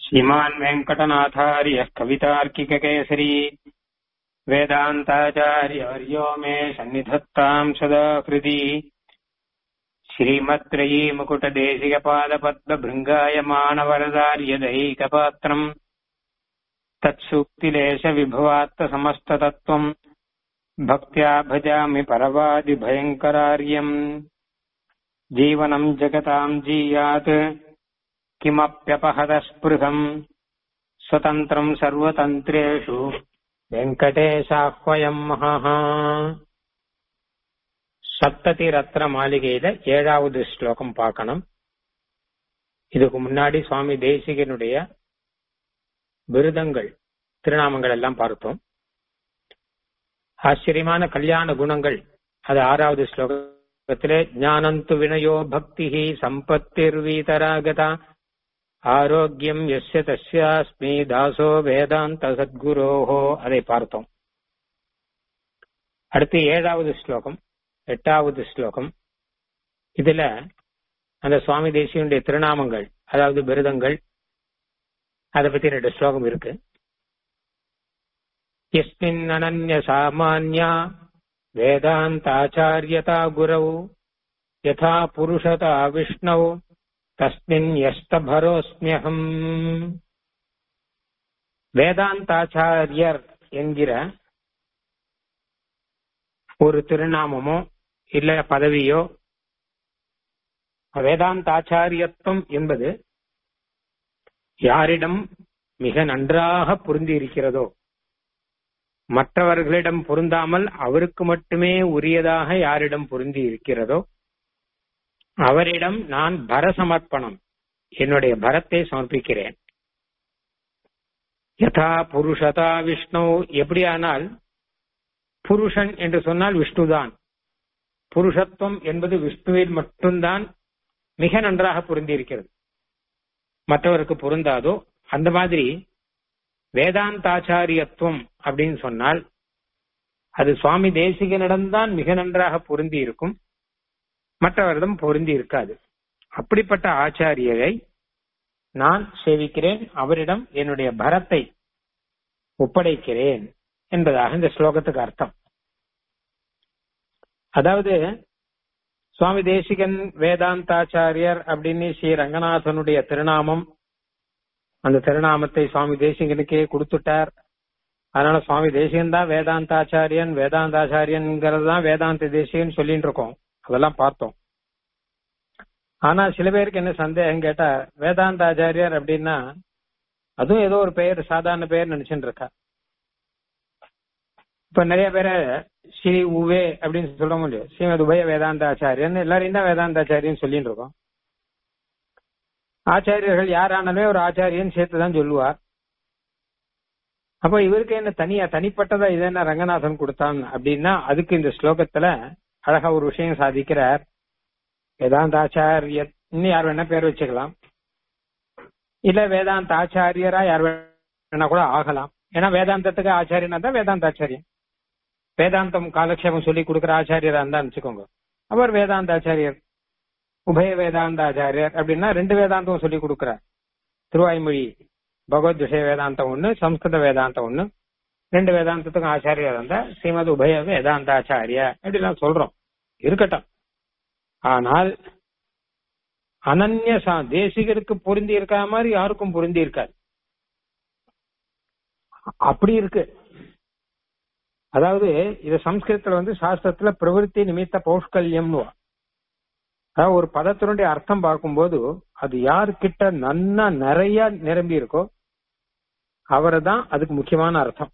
श्रीमान् वेङ्कटनाथार्यः कवितार्किककेसरी वेदान्ताचार्यवर्यो मे सन्निधत्ताम् सदा हृदि श्रीमत्रयी मुकुटदेशिकपादपद्मभृङ्गायमानवरदार्यदैकपात्रम् तत्सूक्तिलेशविभवात्तसमस्ततत्त्वम् भक्त्या भजामि परवादिभयङ्करार्यम् जीवनम् जगताम् जीयात् किमप्यपहतस्पृहम् स्वतन्त्रम् सर्वतन्त्रेषु வெங்கடேசாஹ்வயம் மகா சப்ததி ரத்ன மாளிகையில ஏழாவது ஸ்லோகம் பார்க்கணும் இதுக்கு முன்னாடி சுவாமி தேசிகனுடைய விருதங்கள் திருநாமங்கள் எல்லாம் பார்த்தோம் ஆச்சரியமான கல்யாண குணங்கள் அது ஆறாவது ஸ்லோகத்திலே ஞானந்து வினயோ பக்தி சம்பத்திர் வீதராகதா ஆரோக்கியம் எஸ்ய தஸ்யாஸ்மி தாசோ வேதாந்த சத்குரோஹோ அதை பார்த்தோம் அடுத்து ஏழாவது ஸ்லோகம் எட்டாவது ஸ்லோகம் இதுல அந்த சுவாமி தேசியனுடைய திருநாமங்கள் அதாவது விருதங்கள் அதை பத்தி ரெண்டு ஸ்லோகம் இருக்கு எஸ்மின் அனன்ய சாமான்யா வேதாந்தாச்சாரியதா குரவு யதா புருஷதா விஷ்ணவ் தஸ்மின் யஸ்தபரோஸ்மியகம் வேதாந்தாச்சாரியர் என்கிற ஒரு திருநாமமோ இல்ல பதவியோ வேதாந்தாச்சாரியத்துவம் என்பது யாரிடம் மிக நன்றாக பொருந்தி இருக்கிறதோ மற்றவர்களிடம் பொருந்தாமல் அவருக்கு மட்டுமே உரியதாக யாரிடம் பொருந்தி இருக்கிறதோ அவரிடம் நான் பரசமர்ப்பணம் என்னுடைய பரத்தை சமர்ப்பிக்கிறேன் யதா புருஷதா விஷ்ணு எப்படியானால் புருஷன் என்று சொன்னால் விஷ்ணுதான் புருஷத்துவம் என்பது விஷ்ணுவில் மட்டும்தான் மிக நன்றாக பொருந்தி இருக்கிறது மற்றவருக்கு பொருந்தாதோ அந்த மாதிரி வேதாந்தாச்சாரியத்துவம் அப்படின்னு சொன்னால் அது சுவாமி தேசிகனிடம்தான் மிக நன்றாக பொருந்தி இருக்கும் மற்றவரிடம் பொருந்தி இருக்காது அப்படிப்பட்ட ஆச்சாரியரை நான் சேவிக்கிறேன் அவரிடம் என்னுடைய பரத்தை ஒப்படைக்கிறேன் என்பதாக இந்த ஸ்லோகத்துக்கு அர்த்தம் அதாவது சுவாமி தேசிகன் வேதாந்தாச்சாரியர் அப்படின்னு ஸ்ரீ ரங்கநாதனுடைய திருநாமம் அந்த திருநாமத்தை சுவாமி தேசிகனுக்கே கொடுத்துட்டார் அதனால சுவாமி தேசிகன் தான் வேதாந்தாச்சாரியன் வேதாந்தாச்சாரியன்கிறது தான் வேதாந்த தேசிகன் சொல்லிட்டு இருக்கோம் அதெல்லாம் பார்த்தோம் ஆனா சில பேருக்கு என்ன சந்தேகம் கேட்டா வேதாந்த ஆச்சாரியர் அப்படின்னா அதுவும் ஏதோ ஒரு பெயர் சாதாரண பெயர் நினைச்சுட்டு இருக்கா இப்ப நிறைய பேரை ஸ்ரீ உவே அப்படின்னு சொல்ல முடியும் ஸ்ரீமத் உபய வேதாந்த ஆச்சாரியன் எல்லாரையும் தான் வேதாந்த ஆச்சாரியன் சொல்லிட்டு இருக்கோம் ஆச்சாரியர்கள் யாரானாலுமே ஒரு ஆச்சாரியன் சேர்த்து தான் சொல்லுவார் அப்ப இவருக்கு என்ன தனியா தனிப்பட்டதா இது என்ன ரங்கநாதன் கொடுத்தான் அப்படின்னா அதுக்கு இந்த ஸ்லோகத்துல அழகா ஒரு விஷயம் சாதிக்கிறார் வேதாந்த ஆச்சாரியர் இன்னும் யார் வேணா பேர் வச்சுக்கலாம் இல்ல வேதாந்த ஆச்சாரியரா யார் வேணா கூட ஆகலாம் ஏன்னா வேதாந்தத்துக்கு ஆச்சாரியனா தான் வேதாந்த ஆச்சாரியன் வேதாந்தம் காலக்ஷேபம் சொல்லி கொடுக்குற ஆச்சாரியரா இருந்தா வச்சுக்கோங்க அவர் வேதாந்த ஆச்சாரியர் உபய வேதாந்த ஆச்சாரியர் அப்படின்னா ரெண்டு வேதாந்தம் சொல்லி கொடுக்கிறார் திருவாய்மொழி பகவத் விஷய வேதாந்தம் ஒண்ணு சம்ஸ்கிருத வேதாந்தம் ஒண்ணு ரெண்டு வேதாந்தத்துக்கும் ஆச்சாரியர் இருந்தா ஸ்ரீமத் உபய வேதாந்த ஆச்சாரிய அப்படிலாம் சொல்றோம் இருக்கட்டும் ஆனால் அனன்ய தேசிகருக்கு பொருந்தி இருக்கா மாதிரி யாருக்கும் பொருந்தி இருக்காது அப்படி இருக்கு அதாவது இது சம்ஸ்கிருதத்துல வந்து சாஸ்திரத்துல பிரவருத்தி நிமித்த பௌஷ்கல்யம்னு அதாவது ஒரு பதத்தினுடைய அர்த்தம் பார்க்கும்போது அது யாருக்கிட்ட நன்னா நிறைய நிரம்பி இருக்கோ அவரை தான் அதுக்கு முக்கியமான அர்த்தம்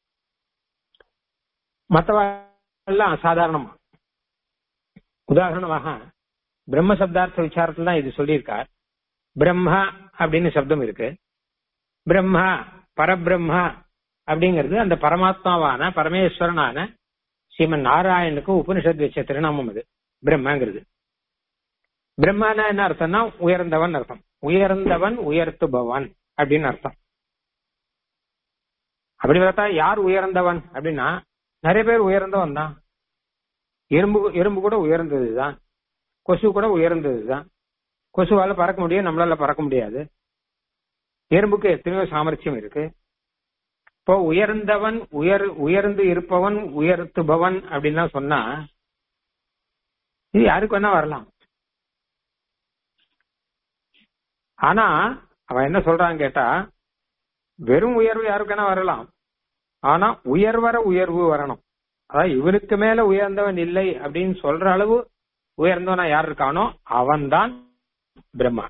மற்றவெல்லாம் அசாதாரணமா உதாரணமாக பிரம்ம சப்தார்த்த விசாரத்துல தான் இது சொல்லியிருக்கார் பிரம்மா அப்படின்னு சப்தம் இருக்கு பிரம்மா பரபிரம்மா அப்படிங்கிறது அந்த பரமாத்மாவான பரமேஸ்வரனான ஸ்ரீமன் நாராயணுக்கு உபனிஷத் வச்ச திருநாமம் அது பிரம்மாங்கிறது பிரம்மானா என்ன அர்த்தம்னா உயர்ந்தவன் அர்த்தம் உயர்ந்தவன் உயர்த்துபவன் அப்படின்னு அர்த்தம் அப்படி பார்த்தா யார் உயர்ந்தவன் அப்படின்னா நிறைய பேர் உயர்ந்தவன் தான் எறும்பு எறும்பு கூட உயர்ந்ததுதான் கொசு கூட உயர்ந்ததுதான் கொசுவால பறக்க முடியும் நம்மளால பறக்க முடியாது எறும்புக்கு எத்தனையோ சாமர்த்தியம் இருக்கு இப்போ உயர்ந்தவன் உயர் உயர்ந்து இருப்பவன் உயர்த்துபவன் அப்படின்லாம் சொன்னா இது யாருக்கு வேணா வரலாம் ஆனா அவன் என்ன சொல்றான் கேட்டா வெறும் உயர்வு யாருக்கு வேணா வரலாம் ஆனா உயர்வர உயர்வு வரணும் அதாவது இவனுக்கு மேல உயர்ந்தவன் இல்லை அப்படின்னு சொல்ற அளவு உயர்ந்தவனா யார் இருக்கானோ அவன்தான் பிரம்மா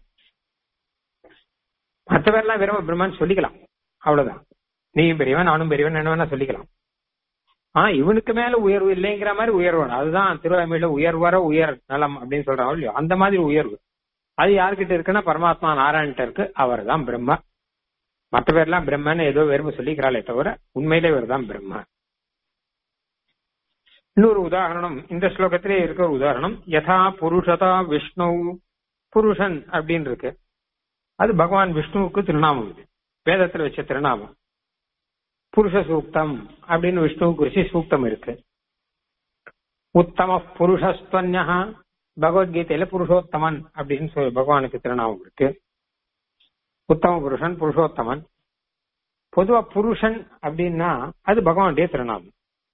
மற்ற பேர்லாம் வெறும் பிரம்மான்னு சொல்லிக்கலாம் அவ்வளவுதான் நீயும் பெரியவன் நானும் பெரியவன் என்ன வேணா சொல்லிக்கலாம் ஆனா இவனுக்கு மேல உயர்வு இல்லைங்கிற மாதிரி உயர்வன் அதுதான் திருவாய்மையில உயர்வர உயர் நலம் அப்படின்னு சொல்றாங்க இல்லையோ அந்த மாதிரி உயர்வு அது யாருக்கிட்ட இருக்குன்னா பரமாத்மா நாராயண்கிட்ட இருக்கு அவர் தான் பிரம்மா மற்ற பேர்லாம் பிரம்மன்னு ஏதோ வெறும் சொல்லிக்கிறாளே தவிர உண்மையிலே இவர் தான் பிரம்மா இன்னொரு உதாரணம் இந்த ஸ்லோகத்திலே இருக்க ஒரு உதாரணம் யதா புருஷதா விஷ்ணு புருஷன் அப்படின்னு இருக்கு அது பகவான் விஷ்ணுவுக்கு திருநாமம் இது வேதத்துல வச்ச திருநாமம் புருஷ சூக்தம் அப்படின்னு விஷ்ணுவுக்கு குறிச்சு சூக்தம் இருக்கு உத்தம புருஷஸ்துவன்யா பகவத்கீதையில புருஷோத்தமன் அப்படின்னு சொல்லி பகவானுக்கு திருநாமம் இருக்கு உத்தம புருஷன் புருஷோத்தமன் பொதுவா புருஷன் அப்படின்னா அது பகவானுடைய திருநாமம்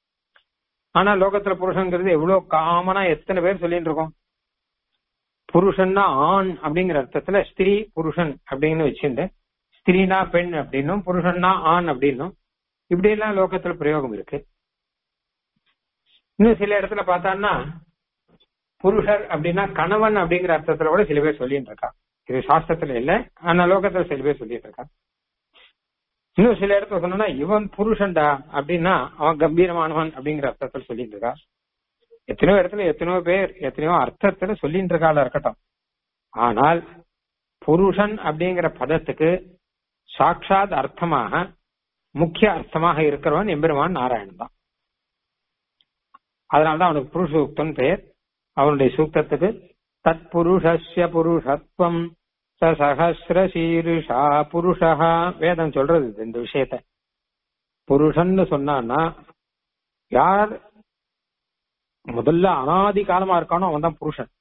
ஆனா லோகத்துல புருஷன்ங்கிறது எவ்வளவு காமனா எத்தனை பேர் சொல்லிட்டு இருக்கோம் புருஷன்னா ஆண் அப்படிங்கிற அர்த்தத்துல ஸ்திரீ புருஷன் அப்படின்னு வச்சிருந்து ஸ்திரீனா பெண் அப்படின்னும் புருஷன்னா ஆண் அப்படின்னும் இப்படி எல்லாம் லோகத்துல பிரயோகம் இருக்கு இன்னும் சில இடத்துல பார்த்தான்னா புருஷர் அப்படின்னா கணவன் அப்படிங்கிற அர்த்தத்துல கூட சில பேர் சொல்லிட்டு இருக்கா இது சாஸ்திரத்துல இல்ல ஆனா லோகத்துல சில பேர் சொல்லிட்டு இருக்கா இன்னும் சில இடத்துல சொன்னா இவன் புருஷன்டா அப்படின்னா அவன் கம்பீரமானவன் அப்படிங்கிற அர்த்தத்தில் சொல்லிட்டு இருக்கா எத்தனையோ இடத்துல எத்தனையோ பேர் எத்தனையோ அர்த்தத்துல சொல்லிட்டு இருக்கால இருக்கட்டும் ஆனால் புருஷன் அப்படிங்கிற பதத்துக்கு சாட்சாத் அர்த்தமாக முக்கிய அர்த்தமாக இருக்கிறவன் எம்பெருமான் நாராயணன் தான் அதனால்தான் அவனுக்கு புருஷ சூக்தன் பெயர் அவனுடைய சூக்தத்துக்கு தத் புருஷஸ்ய புருஷத்வம் ச சகசிர சீருஷா புருஷா வேதம் சொல்றது இது, இந்த விஷயத்த புருஷன்னு சொன்னான்னா யார் முதல்ல அனாதி காலமா இருக்கானோ அவன் தான் புருஷன்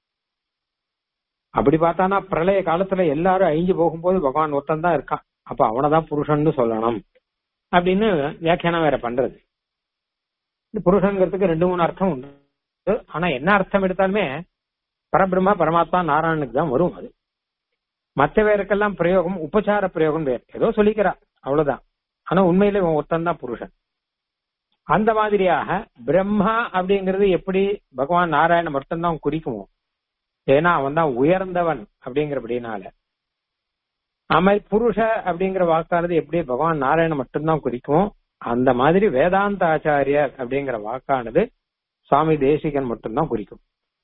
அப்படி பார்த்தானா பிரளய காலத்துல எல்லாரும் அழிஞ்சு போகும்போது பகவான் ஒருத்தன் தான் இருக்கான் அப்ப அவனை தான் புருஷன்னு சொல்லணும் அப்படின்னு வியாக்கியானம் வேற பண்றது இந்த புருஷன்கிறதுக்கு ரெண்டு மூணு அர்த்தம் உண்டு ஆனா என்ன அர்த்தம் எடுத்தாலுமே பரபிரம்மா பரமாத்மா நாராயணனுக்கு தான் வரும் அது மற்ற பேருக்கெல்லாம் பிரயோகம் உபச்சார பிரயோகம் வேறு ஏதோ சொல்லிக்கிறா அவ்வளவுதான் ஆனா உண்மையில இவன் ஒருத்தன் தான் புருஷன் அந்த மாதிரியாக பிரம்மா அப்படிங்கிறது எப்படி பகவான் நாராயணன் மட்டும்தான் குறிக்குமோ ஏன்னா அவன் தான் உயர்ந்தவன் அப்படிங்கிறபடினால அது மாதிரி புருஷ அப்படிங்கிற வாக்கானது எப்படி பகவான் நாராயணன் மட்டும்தான் குறிக்குமோ அந்த மாதிரி வேதாந்த ஆச்சாரியர் அப்படிங்கிற வாக்கானது சுவாமி தேசிகன் மட்டும்தான் குறிக்கும்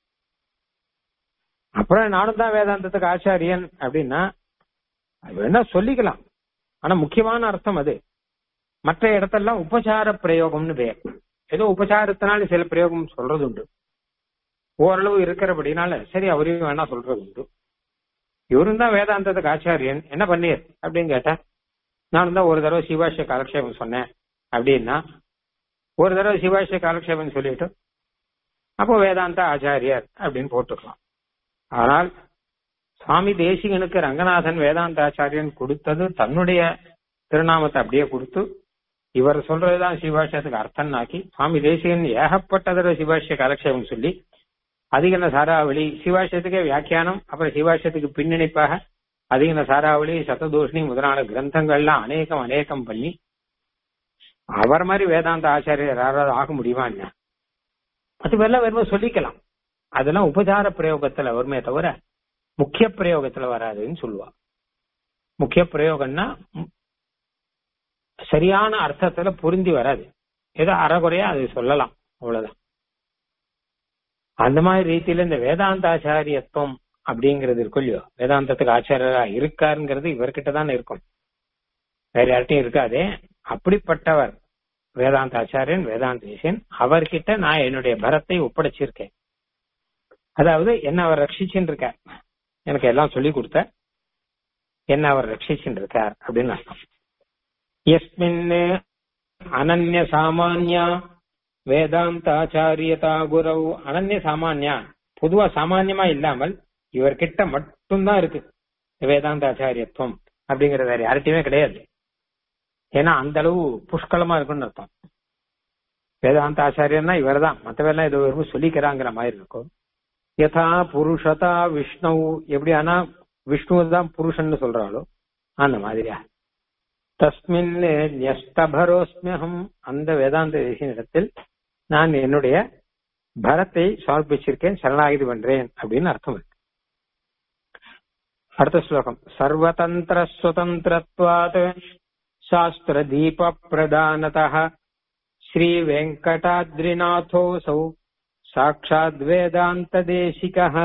அப்புறம் நானும் தான் வேதாந்தத்துக்கு ஆச்சாரியன் அப்படின்னா அது வேணா சொல்லிக்கலாம் ஆனா முக்கியமான அர்த்தம் அது மற்ற இடத்தெல்லாம் உபசார பிரயோகம்னு பேர் ஏதோ உபசாரத்தினால சில பிரயோகம் சொல்றது உண்டு ஓரளவு இருக்கிறபடினால சரி அவரையும் வேணா சொல்றது உண்டு இவரும் தான் வேதாந்தத்துக்கு ஆச்சாரியன் என்ன பண்ணீர் அப்படின்னு கேட்டேன் நானும் தான் ஒரு தடவை சிவாஷ்ய காலக்ஷேபம் சொன்னேன் அப்படின்னா ஒரு தடவை சிவாஷ்ய காலக்ஷேபம் சொல்லிட்டு அப்போ வேதாந்த ஆச்சாரியர் அப்படின்னு போட்டுக்கலாம் ஆனால் சுவாமி தேசிகனுக்கு ரங்கநாதன் வேதாந்த ஆச்சாரியன் கொடுத்தது தன்னுடைய திருநாமத்தை அப்படியே கொடுத்து இவர் சொல்றதுதான் சிவாஷ்யத்துக்கு அர்த்தம்னாக்கி சுவாமி தேசிகன் ஏகப்பட்ட தடவை சிவாஷ்ய காலக்ஷேபம் சொல்லி அதிகன சாராவளி சிவாஷ்யத்துக்கே வியாக்கியானம் அப்புறம் சிவாஷ்யத்துக்கு பின்னணிப்பாக அதிகன சாராவளி சததோஷினி முதலான கிரந்தங்கள்லாம் அநேகம் அநேகம் பண்ணி அவர் மாதிரி வேதாந்த ஆச்சாரியர் யாராவது ஆக முடியுமா என்ன அது வெள்ள வெறும் சொல்லிக்கலாம் அதெல்லாம் உபசார பிரயோகத்துல வருமே தவிர முக்கிய பிரயோகத்துல வராதுன்னு சொல்லுவா முக்கிய பிரயோகம்னா ம், சரியான அர்த்தத்துல பொருந்தி வராது ஏதோ அறகுறையா அது சொல்லலாம் அவ்வளவுதான் அந்த மாதிரி ரீதியில இந்த வேதாந்தாச்சாரியத்துவம் அப்படிங்கிறது இருக்கும் இல்லையோ வேதாந்தத்துக்கு ஆச்சாரியரா இருக்காருங்கிறது இவர்கிட்ட தான் இருக்கும் வேற யார்ட்டையும் இருக்காதே அப்படிப்பட்டவர் வேதாந்த ஆச்சாரியன் வேதாந்தேசன் அவர்கிட்ட நான் என்னுடைய பரத்தை ஒப்படைச்சிருக்கேன் அதாவது என்ன அவர் ரட்சிச்சுன்னு இருக்கார் எனக்கு எல்லாம் சொல்லி கொடுத்த என்ன அவர் ரட்சிச்சுன்னு இருக்கார் அப்படின்னு அர்த்தம் எஸ்மின் அனன்ய சாமானியா வேதாந்தாச்சாரியதா குரவு அனன்ய சாமானியா பொதுவா சாமானியமா இல்லாமல் இவர்கிட்ட மட்டும்தான் இருக்கு வேதாந்த ஆச்சாரியத்துவம் அப்படிங்கிறது வேற யார்கிட்டயுமே கிடையாது ஏன்னா அந்த அளவு புஷ்கலமா இருக்குன்னு அர்த்தம் வேதாந்த ஆச்சாரியன்னா இவர் தான் மற்றவெல்லாம் ஏதோ வெறும் சொல்லிக்கிறாங்கிற மாதிரி இருக்கும் யதா புருஷதா விஷ்ணு எப்படி ஆனா விஷ்ணு தான் புருஷன்னு சொல்றாளோ அந்த மாதிரியா தஸ்மின் ன்யஸ்தபரோஸ்மியகம் அந்த வேதாந்த இடத்தில் நான் என்னுடைய பரத்தை சமர்ப்பிச்சிருக்கேன் சரணாகிதி பண்றேன் அப்படின்னு அர்த்தம் இருக்கு அடுத்த ஸ்லோகம் சர்வதந்திர சுதந்திரத்வாத் சாஸ்திர தீப பிரதானதः ஸ்ரீ வெங்கடாத்ரிநாதோசௌ சாட்சாத் வேதாந்த தேசிகः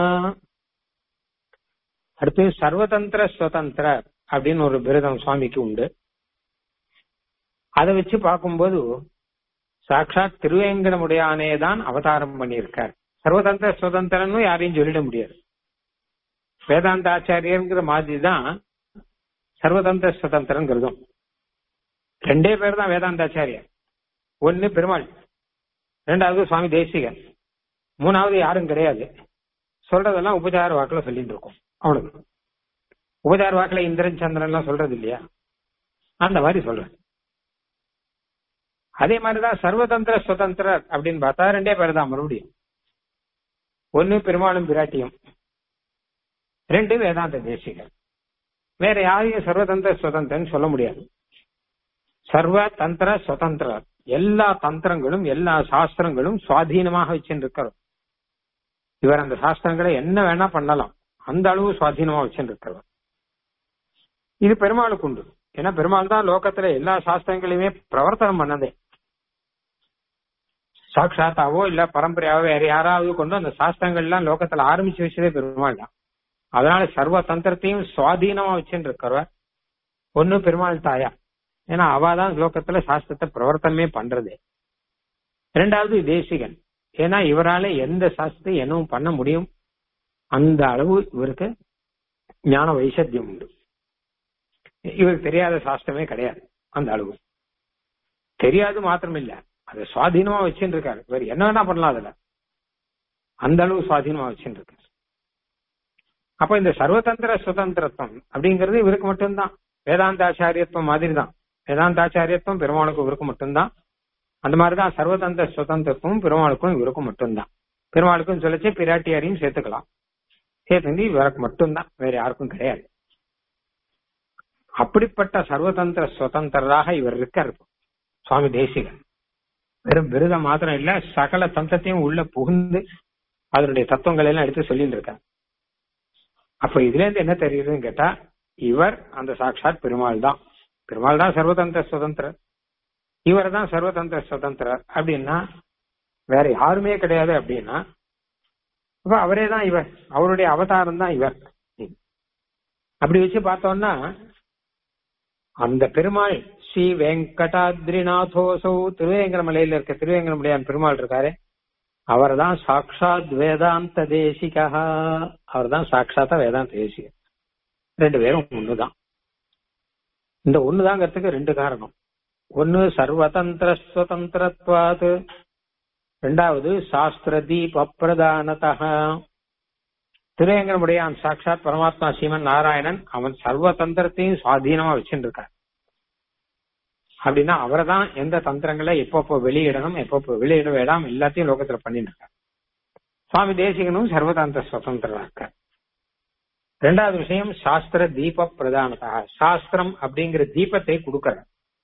அடுத்து சர்வதந்திர சுதந்திர அப்படின்னு ஒரு விரதம் சுவாமிக்கு உண்டு அதை வச்சு பார்க்கும்போது சாட்சாத் திருவேங்கடமுடையானே தான் அவதாரம் பண்ணியிருக்கார் சர்வதந்திர சுதந்திரன்னு யாரையும் சொல்லிட முடியாது வேதாந்த ஆச்சாரியங்கிற மாதிரி தான் சர்வதந்திர சுதந்திரங்கிறதும் ரெண்டே பேர் தான் வேதாந்தாச்சாரியர் ஒன்னு பெருமாள் ரெண்டாவது சுவாமி தேசிகன் மூணாவது யாரும் கிடையாது சொல்றதெல்லாம் உபச்சார வாக்குல சொல்லிட்டு இருக்கோம் அவ்வளவு உபச்சார வாக்குல இந்திரன் சந்திரன் எல்லாம் சொல்றது இல்லையா அந்த மாதிரி சொல்றேன் அதே மாதிரிதான் சர்வதந்திர சுதந்திரர் அப்படின்னு பார்த்தா ரெண்டே பேர் தான் மறுபடியும் ஒன்னு பெருமாளும் பிராட்டியும் ரெண்டு வேதாந்த தேசிகர் வேற யாரையும் சர்வதந்திர சுதந்திரன் சொல்ல முடியாது சர்வ தந்திர சுதந்திரர் எல்லா தந்திரங்களும் எல்லா சாஸ்திரங்களும் சுவாதீனமாக வச்சுருக்கிறோம் இவர் அந்த சாஸ்திரங்களை என்ன வேணா பண்ணலாம் அந்த அளவு சுவாதீனமா வச்சுருக்கிறவர் இது பெருமாளுக்கு உண்டு ஏன்னா பெருமாள் தான் லோகத்துல எல்லா சாஸ்திரங்களையுமே பிரவர்த்தனம் பண்ணதே சாட்சாத்தாவோ இல்ல பரம்பரையாவோ வேற யாராவது கொண்டு அந்த சாஸ்திரங்கள் எல்லாம் லோகத்துல ஆரம்பிச்சு வச்சதே பெருமாள் தான் அதனால சர்வ தந்திரத்தையும் சுவாதீனமா வச்சுட்டு இருக்கிறவர் ஒண்ணு பெருமாள் தாயா ஏன்னா அவாதான் லோகத்துல சாஸ்திரத்தை பிரவர்த்தனமே பண்றது ரெண்டாவது தேசிகன் ஏன்னா இவரால எந்த சாஸ்திரத்தை என்னவும் பண்ண முடியும் அந்த அளவு இவருக்கு ஞான வைசத்தியம் உண்டு இவருக்கு தெரியாத சாஸ்திரமே கிடையாது அந்த அளவு தெரியாது மாத்திரம் இல்ல அதை சுவாதீனமா வச்சுட்டு இருக்காரு இவர் என்ன வேணா பண்ணலாம் அதுல அந்த அளவு சுவாதீனமா வச்சுட்டு இருக்காரு அப்ப இந்த சர்வதந்திர சுதந்திரத்துவம் அப்படிங்கிறது இவருக்கு மட்டும்தான் வேதாந்தாச்சாரியத்துவம் மாதிரி தான் வேதாந்தாச்சாரியத்துவம் பெருமாளுக்கும் இவருக்கு மட்டும்தான் அந்த மாதிரிதான் சர்வதந்திர சுதந்திரத்துவம் பெருமாளுக்கும் இவருக்கும் மட்டும்தான் பெருமாளுக்கும் சொல்லச்சு பிராட்டியாரையும் சேர்த்துக்கலாம் சேர்த்து இவருக்கு மட்டும்தான் வேற யாருக்கும் கிடையாது அப்படிப்பட்ட சர்வதந்திர சுதந்திரராக இவர் இருக்கார் சுவாமி தேசிகன் வெறும் விருதம் மாத்திரம் இல்ல சகல தந்திரத்தையும் உள்ள புகுந்து அதனுடைய தத்துவங்களை எல்லாம் எடுத்து சொல்லிட்டு இருக்கார் அப்ப இதுல இருந்து என்ன தெரியுதுன்னு கேட்டா இவர் அந்த சாட்சாத் பெருமாள் தான் பெருமாள் தான் சர்வதந்திர சுதந்திரர் இவர் தான் சர்வதந்திர சுதந்திரர் அப்படின்னா வேற யாருமே கிடையாது அப்படின்னா அப்ப அவரே தான் இவர் அவருடைய அவதாரம் தான் இவர் அப்படி வச்சு பார்த்தோம்னா அந்த பெருமாள் ஸ்ரீ வெங்கடாத்ரிநாதோசௌ திருவேங்கரமலையில இருக்க திருவேங்கரமலையான் பெருமாள் இருக்காரு அவர் தான் சாட்சாத் வேதாந்த தேசிகா அவர் தான் சாட்சாத்தா வேதாந்த தேசிகர் ரெண்டு பேரும் ஒண்ணுதான் இந்த ஒண்ணுதாங்கிறதுக்கு ரெண்டு காரணம் ஒன்னு சர்வதந்திர சுதந்திரத்வாது ரெண்டாவது சாஸ்திர தீப பிரதானதா திருவேங்கரமுடையான் சாட்சாத் பரமாத்மா சீமன் நாராயணன் அவன் சர்வ தந்திரத்தையும் சுவாதீனமா வச்சுட்டு இருக்கான் அப்படின்னா அவரை தான் எந்த தந்திரங்களை எப்பப்போ வெளியிடணும் எப்பப்போ வெளியிட வேண்டாம் எல்லாத்தையும் லோகத்துல பண்ணிட்டு இருக்கார் சுவாமி தேசிகனும் சர்வதந்திர சுதந்திரா இருக்கார் ரெண்டாவது விஷயம் சாஸ்திர தீப பிரதானதா சாஸ்திரம் அப்படிங்கிற தீபத்தை கொடுக்கற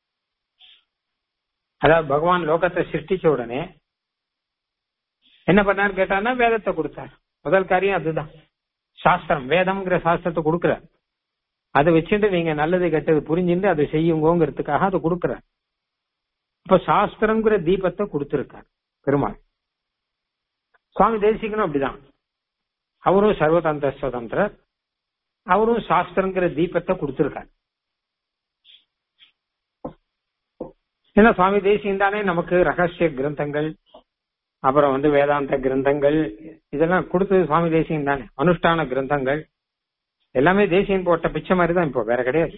அதாவது பகவான் லோகத்தை சிருஷ்டிச்ச உடனே என்ன பண்ணார் கேட்டான்னா வேதத்தை கொடுத்தார் முதல் காரியம் அதுதான் சாஸ்திரம் வேதம்ங்கிற சாஸ்திரத்தை கொடுக்குற அதை வச்சுட்டு நீங்க நல்லது கெட்டது புரிஞ்சுட்டு அதை செய்யுங்கிறதுக்காக அதை கொடுக்குற இப்ப சாஸ்திரங்கிற தீபத்தை கொடுத்திருக்கார் பெருமாள் சுவாமி தேசிகனும் அப்படிதான் அவரும் சர்வதந்திர சுதந்திரர் அவரும் சாஸ்திரங்கிற தீபத்தை கொடுத்திருக்கார் ஏன்னா சுவாமி தேசியம் தானே நமக்கு ரகசிய கிரந்தங்கள் அப்புறம் வந்து வேதாந்த கிரந்தங்கள் இதெல்லாம் கொடுத்தது சுவாமி தேசியம் தானே அனுஷ்டான கிரந்தங்கள் எல்லாமே தேசியம் போட்ட பிச்சை மாதிரி தான் இப்போ வேற கிடையாது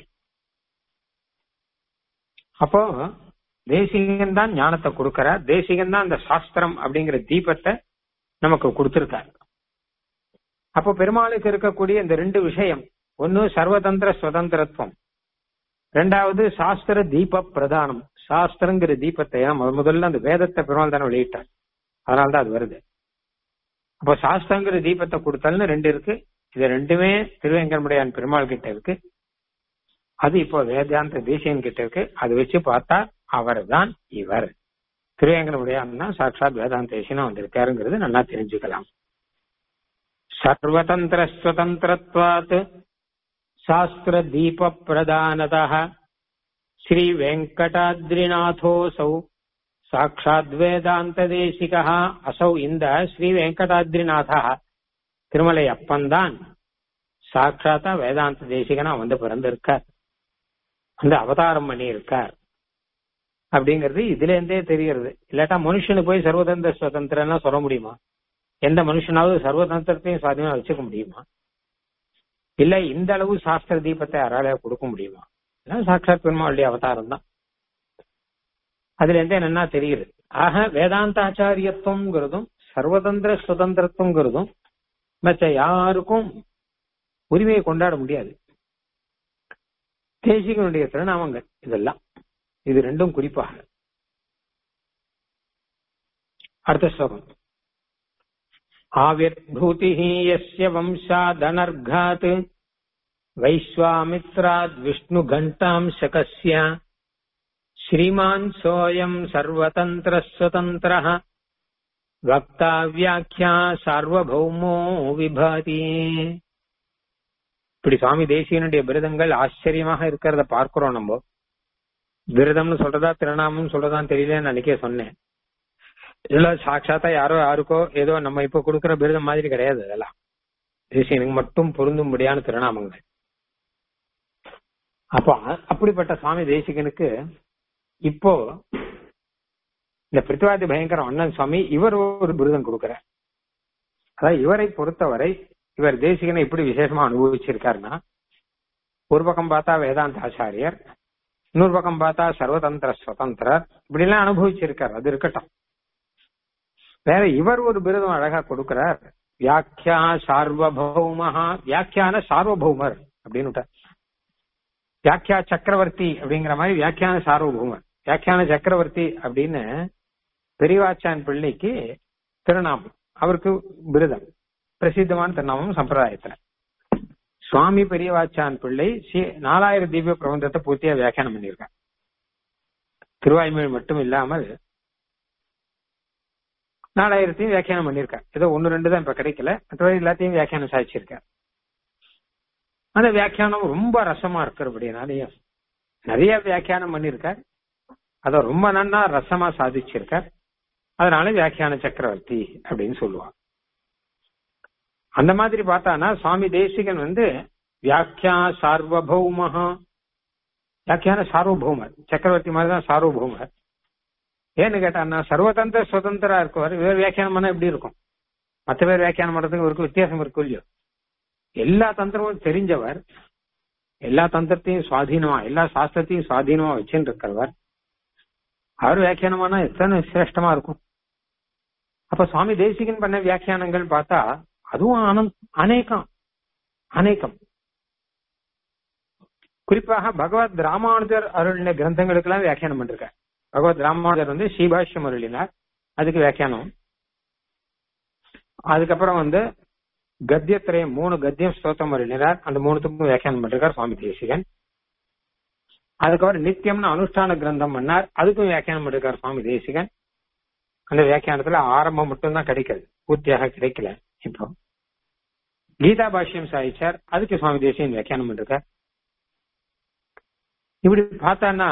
அப்போ தேசிகன் தான் ஞானத்தை கொடுக்கிறார் தேசிகன் தான் அந்த சாஸ்திரம் அப்படிங்கிற தீபத்தை நமக்கு கொடுத்திருக்கார் அப்போ பெருமாளுக்கு இருக்கக்கூடிய இந்த ரெண்டு விஷயம் ஒன்னு சர்வதந்திர சுதந்திரத்துவம் ரெண்டாவது சாஸ்திர தீப பிரதானம் சாஸ்திரங்கிற தீபத்தை ஏன்னா முத- முதல்ல அந்த வேதத்தை பெருமாள் தானே வெளியிட்டார் அதனாலதான் அது வருது அப்போ சாஸ்திரங்கிற தீபத்தை கொடுத்தால்னு ரெண்டு இருக்கு இது ரெண்டுமே திருவேங்கடமுடையான் பெருமாள் கிட்ட இருக்கு அது இப்போ வேதாந்த தேசியன் கிட்ட இருக்கு அதை வச்சு பார்த்தா அவர் தான் இவர் திருவேங்கடமுடையான் தான் சாட்சாத் வேதாந்த தேசியனா வந்திருக்காருங்கிறது நல்லா தெரிஞ்சுக்கலாம் சர்வதந்திர சுதந்திரத்வாத் சாஸ்திர தீப பிரதானதா ஸ்ரீ வெங்கடாத்ரிநாதோசௌ சாட்சாத் வேதாந்த தேசிகா அசௌ இந்த ஸ்ரீ வெங்கடாத்ரிநாதா திருமலை அப்பன்தான் சாட்சாத்தா வேதாந்த தேசிகனா வந்து பிறந்திருக்கார் வந்து அவதாரம் பண்ணி இருக்கார் அப்படிங்கிறது இதுல இருந்தே தெரிகிறது இல்லாட்டா மனுஷனுக்கு போய் சர்வதந்திர சுதந்திரம்னா சொல்ல முடியுமா எந்த மனுஷனாவது சர்வதந்திரத்தையும் சுவாதீனமா வச்சுக்க முடியுமா இல்ல இந்த அளவு சாஸ்திர தீபத்தை யாரால கொடுக்க முடியுமா இதெல்லாம் சாட்சாத் பெருமாளுடைய அவதாரம் தான் அதுல இருந்து என்னன்னா தெரியுது ஆக வேதாந்த ஆச்சாரியத்துவம்ங்கிறதும் சர்வதந்திர சுதந்திரத்துவங்கிறதும் மற்ற யாருக்கும் உரிமையை கொண்டாட முடியாது தேசிகனுடைய திருநாமங்கள் இதெல்லாம் இது ரெண்டும் குறிப்பாக அடுத்த ஸ்லோகம் ஆவிர்பூதி யஸ்ய வம்சாதனர்காத் வைஸ்வாமித்ராத் விஷ்ணு கண்டாம்சகஸ்ய ஸ்ரீமான் சோயம் சர்வதந்திர சுதந்திர வக்தா வியாக்கியா சார்வபௌமோ விபாதி இப்படி சுவாமி தேசியனுடைய விரதங்கள் ஆச்சரியமாக இருக்கிறத பார்க்கிறோம் நம்ம விரதம்னு சொல்றதா திருநாமம் சொல்றதான்னு தெரியல அன்னைக்கே சொன்னேன் இதெல்லாம் சாட்சாத்தா யாரோ யாருக்கோ ஏதோ நம்ம இப்ப கொடுக்கிற விருதம் மாதிரி கிடையாது அதெல்லாம் தேசியனுக்கு மட்டும் பொருந்தும்படியான திருநாமங்கள் அப்போ அ- அப்படிப்பட்ட சுவாமி தேசிகனுக்கு இப்போ இந்த பிருத்திவாதி பயங்கரம் அண்ணன் சுவாமி இவர் ஒரு விருதம் கொடுக்கிறார் அதாவது இவரை பொறுத்தவரை இவர் தேசிகனை எப்படி விசேஷமா அனுபவிச்சிருக்காருன்னா ஒரு பக்கம் பார்த்தா வேதாந்த ஆச்சாரியர் இன்னொரு பக்கம் பார்த்தா சர்வதந்திர சுதந்திரர் இப்படி எல்லாம் அனுபவிச்சிருக்கார் அது இருக்கட்டும் வேற இவர் ஒரு விருதம் அழகா கொடுக்கிறார் வியாக்கியா சார்வபௌமஹா வியாக்கியான சார்வபௌமர் அப்படின்னு விட்டார். வியாக்கியா சக்கரவர்த்தி அப்படிங்கிற மாதிரி வியாக்கியான சார்வபௌமர் வியாக்கியான சக்கரவர்த்தி அப்படின்னு பெரியவாச்சான் பிள்ளைக்கு திருநாமம் அவருக்கு விருதம் பிரசித்தமான திருநாமம் சம்பிரதாயத்துல சுவாமி பெரியவாச்சான் பிள்ளை சி- நாலாயிரம் தீப பிரபந்தத்தை பூர்த்தியா வியாக்கியானம் பண்ணியிருக்கார் திருவாய்மொழி மட்டும் இல்லாமல் நாலாயிரத்தையும் வியாக்கியானம் பண்ணியிருக்கார் ஏதோ ஒன்னு ரெண்டு தான் இப்ப கிடைக்கல மற்றபடி எல்லாத்தையும் வியாக்கியானம் சாதிச்சிருக்கார் அந்த வியாக்கியானம் ரொம்ப ரசமா இருக்கிறபடினாலையும் நிறைய வியாக்கியானம் பண்ணியிருக்கார் அத ரொம்ப நன்னா ரசமா சாதிச்சிருக்கார் அதனால வியாக்கியான சக்கரவர்த்தி அப்படின்னு சொல்லுவாங்க அந்த மாதிரி பார்த்தானா சுவாமி தேசிகன் வந்து வியாக்கியா சார்வபௌமஹா வியாக்கியான சார்வபௌமர் சக்கரவர்த்தி மாதிரி தான் சார்வபௌமர் ஏன்னு கேட்டான்னா சர்வதந்திர சுதந்திரா இருக்கவர் இவர் வியாக்கியானம் பண்ணா எப்படி இருக்கும் மற்ற பேர் வியாக்கியானம் பண்றதுக்கு ஒரு வித்தியாசம் இருக்கும் இல்லையோ எல்லா தந்திரமும் தெரிஞ்சவர் எல்லா தந்திரத்தையும் சுவாதீனமா எல்லா சாஸ்திரத்தையும் சுவாதீனமா வச்சுட்டு இருக்கிறவர் அவர் வியாக்கியானமானா எத்தனை சிரேஷ்டமா இருக்கும் அப்ப சுவாமி தேசிகன் பண்ண வியாக்கியானங்கள் பார்த்தா அதுவும் அனந்த் அநேகம் அநேகம் குறிப்பாக பகவத் ராமானுஜர் அருளின கிரந்தங்களுக்கு எல்லாம் வியாக்கியானம் பண்ணிருக்கார் பகவத் ராமானுஜர் வந்து ஸ்ரீபாஷ்யம் அருளினார் அதுக்கு வியாக்கியானம் அதுக்கப்புறம் வந்து கத்தியத்திரையும் மூணு கத்தியம் ஸ்தோத்திரம் அருளினார் அந்த மூணுத்துக்கும் வியாக்கியானம் பண்ணிருக்கார் சுவாமி தேசிகன் அதுக்கப்புறம் நித்தியம்னு அனுஷ்டான கிரந்தம் பண்ணார் அதுக்கும் வியாக்கியானம் பண்ணிருக்கார் சுவாமி தேசிகன் அந்த வியாக்கியானத்துல ஆரம்பம் மட்டும்தான் கிடைக்கிறது பூர்த்தியாக கிடைக்கல இப்போ கீதா பாஷ்யம் சாதிச்சார் அதுக்கு சுவாமி தேசியன் வியாக்கியானம் பண்ணிருக்கார் இப்படி பார்த்தான்னா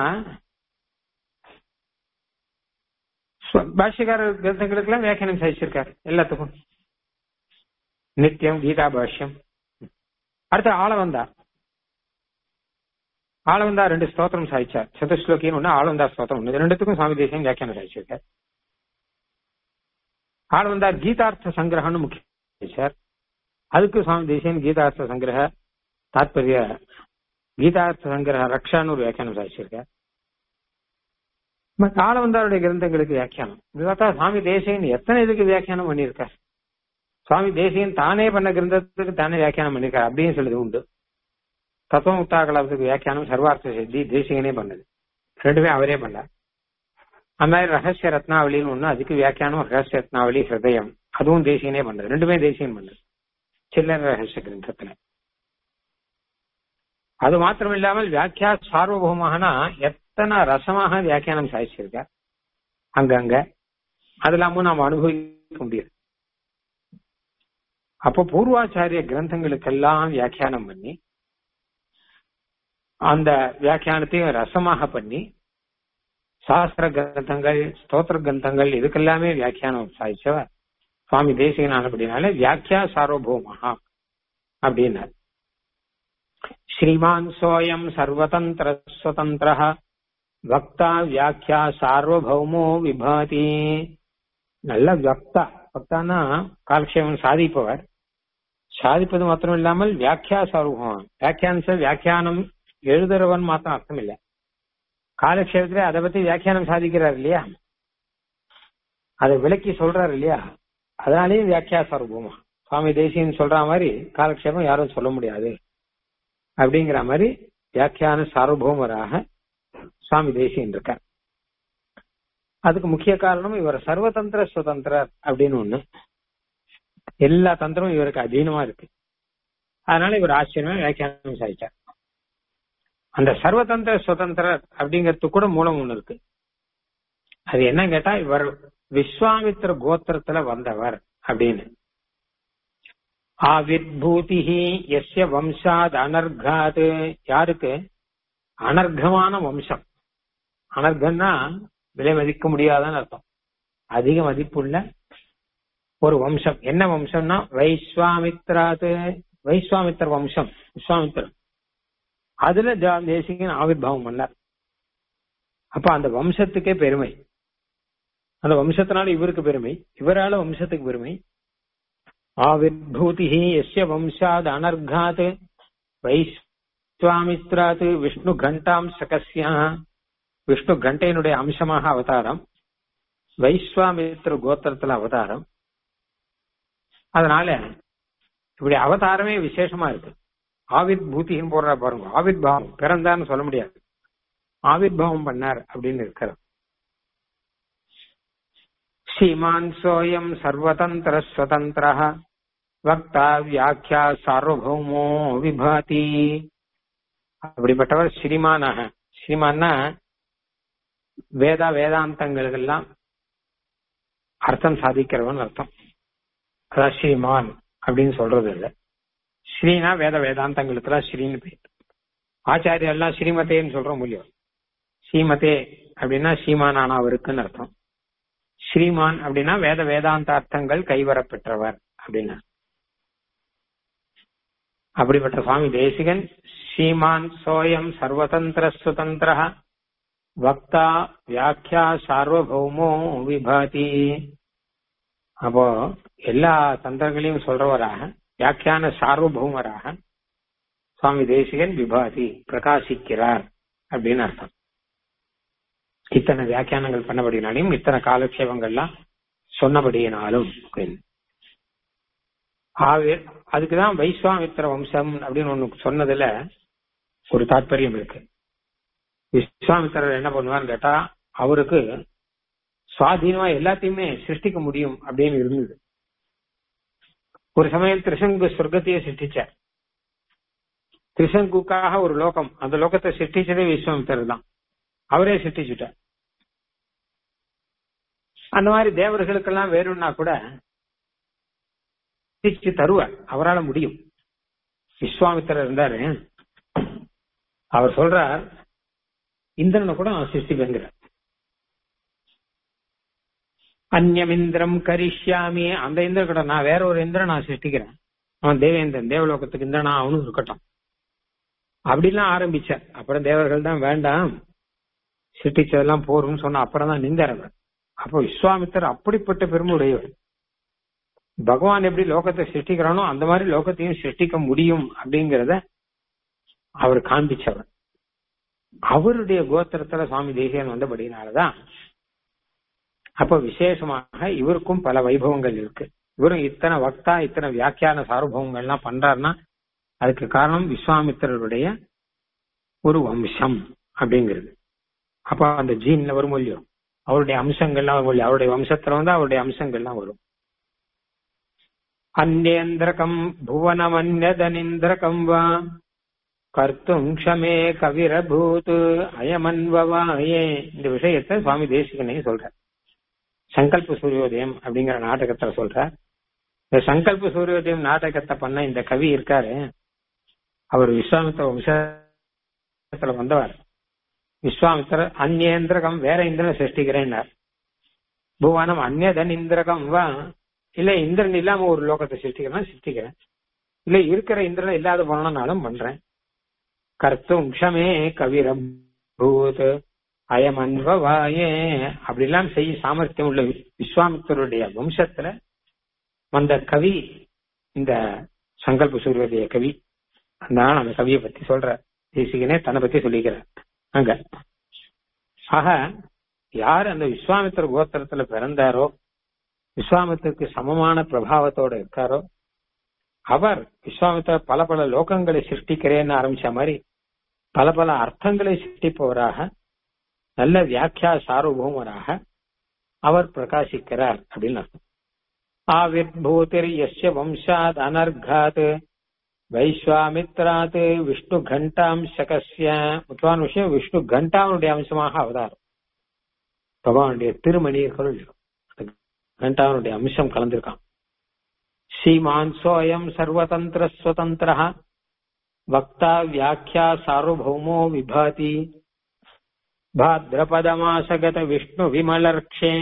ஸ்வ- பாஷ்யக்காரர் கிரந்தங்களுக்கு எல்லாம் வியாக்கியானம் சாதிச்சிருக்காரு எல்லாத்துக்கும் நித்தியம் கீதா பாஷ்யம் அடுத்து ஆளவந்தா ஆளவந்தா ரெண்டு ஸ்தோத்திரம் சாதிச்சார் சதுஸ்லோகின்னு ஒண்ணு ஆளவந்தா ஸ்தோத்திரம் ஒண்ணு இது ரெண்டுத்துக்கும் சுவாமி தேசியம் வியாக்கியானம் சாதிச்சிருக்கார் ஆளவந்தார் கீதார்த்த சங்கிரகம்னு முக்கியம் சார் அதுக்கு சுவாமி தேசியன் கீதார்த்த சங்கிரக தாத்பரிய கீதார்த்த சங்கிரக ரக்ஷான்னு ஒரு வியாக்கியானம் சாதிச்சிருக்கார் மற்ற ஆளவந்தாருடைய கிரந்தங்களுக்கு வியாக்கியானம் இது பார்த்தா சுவாமி தேசியன் எத்தனை இதுக்கு வியாக்கியானம் பண்ணியிருக்கார் சுவாமி தேசியன் தானே பண்ண கிரந்தத்துக்கு தானே வியாக்கியானம் பண்ணிருக்காரு அப்படின்னு சொல்லுது உண்டு தத்துவமுக்தாகலத்துக்கு வியாக்கியானம் சர்வார்த்த சித்தி தேசிகனே பண்ணது ரெண்டுமே அவரே பண்ணார் அந்த மாதிரி ரகசிய ரத்னாவளின்னு ஒண்ணு அதுக்கு வியாக்கியானம் ரகசிய ரத்னாவளி ஹிருதயம் அதுவும் தேசியனே பண்ணது ரெண்டுமே தேசியன் பண்ணது சில்லற ரகசிய கிரந்தத்துல அது மாத்திரம் இல்லாமல் வியாக்கியா சார்வபௌமகனா எத்தனை ரசமாக வியாக்கியானம் சாதிச்சிருக்கார் அங்கங்க அதெல்லாமும் நாம் அனுபவிக்க முடியாது அப்போ பூர்வாச்சாரிய கிரந்தங்களுக்கெல்லாம் வியாக்கியானம் பண்ணி அந்த வியாக்கியானத்தையும் ரசமாக பண்ணி சாஸ்திர கிரந்தங்கள் ஸ்தோத்திர கிரந்தங்கள் இதுக்கெல்லாமே வியாக்கியானம் சாதிச்சவர் சுவாமி தேசிகன் அப்படின்னால வியாக்கியா சார்வபௌமஹா அப்படின்னார் ஸ்ரீமான் சோயம் சர்வதந்திர சுதந்திர வக்தா வியாக்கியா சார்வபௌமோ விபாதி நல்ல வக்தா வக்தானா காலக்ஷேபம் சாதிப்பவர் சாதிப்பது மாத்திரம் இல்லாமல் வியாக்கியா சார்வபௌமம் வியாக்கியானிச்ச வியாக்கியானம் எழுதுறவன் மாத்திரம் அர்த்தம் இல்ல காலக்ஷேபத்துல அதை பத்தி வியாக்கியானம் சாதிக்கிறார் இல்லையா அதை விளக்கி சொல்றாரு இல்லையா அதனாலேயும் வியாக்கியா சார்வபௌமா சுவாமி தேசியன் சொல்ற மாதிரி காலக்ஷேபம் யாரும் சொல்ல முடியாது அப்படிங்கிற மாதிரி வியாக்கியான சார்வபௌமராக சுவாமி தேசியன் இருக்கார் அதுக்கு முக்கிய காரணம் இவர் சர்வதந்திர சுதந்திரர் அப்படின்னு ஒண்ணு எல்லா தந்திரமும் இவருக்கு அதீனமா இருக்கு அதனால இவர் ஆச்சரியமா வியாக்கியானம் சாதிச்சார் அந்த சர்வதந்திர சுதந்திரர் அப்படிங்கிறதுக்கு கூட மூலம் ஒண்ணு இருக்கு அது என்ன கேட்டா இவர் விஸ்வாமித்திர கோத்திரத்துல வந்தவர் அப்படின்னு ஆவிர்பூதிஹி எஸ்ய வம்சாத் அனர்காத் யாருக்கு அனர்கமான வம்சம் அனர்கம்னா விலை மதிக்க முடியாதான்னு அர்த்தம் அதிக மதிப்புள்ள ஒரு வம்சம் என்ன வம்சம்னா வைஸ்வாமித்ராது வைஸ்வாமித்திர வம்சம் விஸ்வாமித்திரன் அதுல தேசிகன் ஆவிர்வாவம் பண்ணார் அப்ப அந்த வம்சத்துக்கே பெருமை அந்த வம்சத்தினால இவருக்கு பெருமை இவரால வம்சத்துக்கு பெருமை ஆவிர்பூதி எஸ்ய வம்சாத் அனர்காத் வைஸ்வாமித்ராத் விஷ்ணு கண்டாம் சகசியா விஷ்ணு கண்டையினுடைய அம்சமாக அவதாரம் வைஸ்வாமித்ர கோத்திரத்துல அவதாரம் அதனால இப்படி அவதாரமே விசேஷமா இருக்கு ஆவிர் பூத்தின்னு போடுற பாருங்க ஆவிர் பாவம் பிறந்தான்னு சொல்ல முடியாது ஆவிர் பாவம் பண்ணார் அப்படின்னு இருக்கிறது ஸ்ரீமான் சோயம் சர்வதந்திர ஸ்வதந்திர வக்தா வியாக்கியா சார்வபௌமோ விபாதி அப்படிப்பட்டவர் ஸ்ரீமானாக ஸ்ரீமான்னா வேதா வேதாந்தங்களுக்கெல்லாம் அர்த்தம் சாதிக்கிறவன் அர்த்தம் அதான் ஸ்ரீமான் அப்படின்னு சொல்றது இல்ல ஸ்ரீனா வேத வேதாந்தங்களுக்குலாம் ஸ்ரீன்னு பேர் ஆச்சாரியர் எல்லாம் ஸ்ரீமதேன்னு சொல்றோம் முடியும் ஸ்ரீமதே அப்படின்னா ஸ்ரீமானானா அவருக்குன்னு அர்த்தம் ஸ்ரீமான் அப்படின்னா வேத வேதாந்த அர்த்தங்கள் கைவரப்பெற்றவர் அப்படின்னா அப்படிப்பட்ட சுவாமி தேசிகன் ஸ்ரீமான் சோயம் சர்வதந்திர சுதந்திர வக்தா வியாக்கியா சார்வபௌமோ விபாதி அப்போ எல்லா தந்திரங்களையும் சொல்றவராக வியாக்கியான சார்வபௌமராக சுவாமி தேசிகன் விபாதி பிரகாசிக்கிறார் அப்படின்னு அர்த்தம் இத்தனை வியாக்கியானங்கள் பண்ணபடினாலையும் இத்தனை காலக்ஷேபங்கள்லாம் சொன்னபடியினாலும் ஆவே அதுக்குதான் வைஸ்வாமித்திர வம்சம் அப்படின்னு ஒண்ணு சொன்னதுல ஒரு தாற்பயம் இருக்கு விஸ்வாமித்திரர் என்ன பண்ணுவார்னு கேட்டா அவருக்கு சுவாதீனமா எல்லாத்தையுமே சிருஷ்டிக்க முடியும் அப்படின்னு இருந்தது ஒரு சமயம் திரிசங்கு சொர்க்கத்தையே சிருஷ்டிச்சார் திரிசங்குக்காக ஒரு லோகம் அந்த லோகத்தை சிருஷ்டிச்சதே விஸ்வாமித்திரர் தான் அவரே சிருஷ்டிச்சுட்டார் அந்த மாதிரி தேவர்களுக்கெல்லாம் வேணும்னா கூட சிருஷ்டிச்சு தருவார் அவரால் முடியும் விஸ்வாமித்திரர் இருந்தாரு அவர் சொல்றார் இந்திரனை கூட நான் சிருஷ்டிப்பேங்கிறார் அந்நியமிந்திரம் கரிஷ்யாமி அந்த இந்திரன் கூட நான் வேற ஒரு இந்திரன் நான் சிருஷ்டிக்கிறேன் அவன் தேவேந்திரன் தேவலோகத்துக்கு இந்திரனா அவனும் இருக்கட்டும் அப்படிலாம் ஆரம்பிச்சார் அப்புறம் தேவர்கள் தான் வேண்டாம் சிருஷ்டிச்சதெல்லாம் போரும்னு சொன்ன அப்புறம் தான் நிந்தாரவர் அப்போ விஸ்வாமித்தர் அப்படிப்பட்ட பெருமையுடையவர் பகவான் எப்படி லோகத்தை சிருஷ்டிக்கிறானோ அந்த மாதிரி லோகத்தையும் சிருஷ்டிக்க முடியும் அப்படிங்கிறத அவர் காண்பிச்சவர் அவருடைய கோத்திரத்துல சுவாமி தேசியன் வந்தபடினாலதான் அப்ப விசேஷமாக இவருக்கும் பல வைபவங்கள் இருக்கு இவரும் இத்தனை வக்தா இத்தனை வியாக்கியான சார்பவங்கள்லாம் பண்றாருன்னா அதுக்கு காரணம் விஸ்வாமித்திரருடைய ஒரு வம்சம் அப்படிங்கிறது அப்ப அந்த ஜீன்ல வரும் இல்லையோ அவருடைய அம்சங்கள்லாம் வரும் இல்லையோ அவருடைய வம்சத்துல வந்து அவருடைய அம்சங்கள்லாம் வரும் அந்நேந்திரகம் புவனமன்யதனிந்திரகம் வா கர்த்தும் க்ஷமே கவிரபூத் அயமன்வவாயே இந்த விஷயத்தை சுவாமி தேசிகனே சொல்ற சங்கல்ப சூரியோதயம் அப்படிங்கிற நாடகத்துல சொல்ற இந்த சங்கல்ப சூரியோதயம் நாடகத்தை பண்ண இந்த கவி இருக்காரு அவர் விஸ்வாமித்திர வம்சத்துல வந்தவர் விஸ்வாமித்திர அந்நேந்திரகம் வேற இந்திரனை சிருஷ்டிக்கிறேன்னார் புவனம் அந்நதன் இந்திரகம் வா இல்ல இந்திரன் இல்லாம ஒரு லோகத்தை சிருஷ்டிக்கிறேன் சிருஷ்டிக்கிறேன் இல்ல இருக்கிற இந்திரன் இல்லாத பண்ணனாலும் பண்றேன் கர்த்தும் க்ஷமே கவிரம் பூத் அயம் அன்பவாயே அப்படிலாம் செய்ய சாமர்த்தியம் உள்ள விஸ்வாமித்தருடைய வம்சத்துல வந்த கவி இந்த சங்கல்ப சூரியடைய கவி அதனால அந்த கவியை பத்தி சொல்ற தேசிகனே தன்னை பத்தி சொல்லிக்கிறார் அங்க ஆக யார் அந்த விஸ்வாமித்திர கோத்திரத்துல பிறந்தாரோ விஸ்வாமித்திற்கு சமமான பிரபாவத்தோட இருக்காரோ அவர் விஸ்வாமித்திர பல பல லோகங்களை சிருஷ்டிக்கிறேன்னு ஆரம்பிச்ச மாதிரி பல பல அர்த்தங்களை சிருஷ்டிப்பவராக நல்ல வியாக்கியா சார்வபௌமராக அவர் பிரகாசிக்கிறார் அப்படின்னு அர்த்தம் ஆவிர்பூதிர் எஸ்ய வம்சாத் அனர்காத் வைஸ்வாமித்ராத் விஷ்ணு கண்டாம்சகசிய முக்கியமான விஷயம் விஷ்ணு கண்டாவனுடைய அம்சமாக அவதாரம் பகவானுடைய திருமணி கண்டாவனுடைய அம்சம் கலந்திருக்கான் ஸ்ரீமான் சோயம் சர்வதந்திர ஸ்வதந்திர வக்தா வியாக்கியா சார்வபௌமோ விபாதி भाद्रपदमासगत विष्णु विमलर्क्षे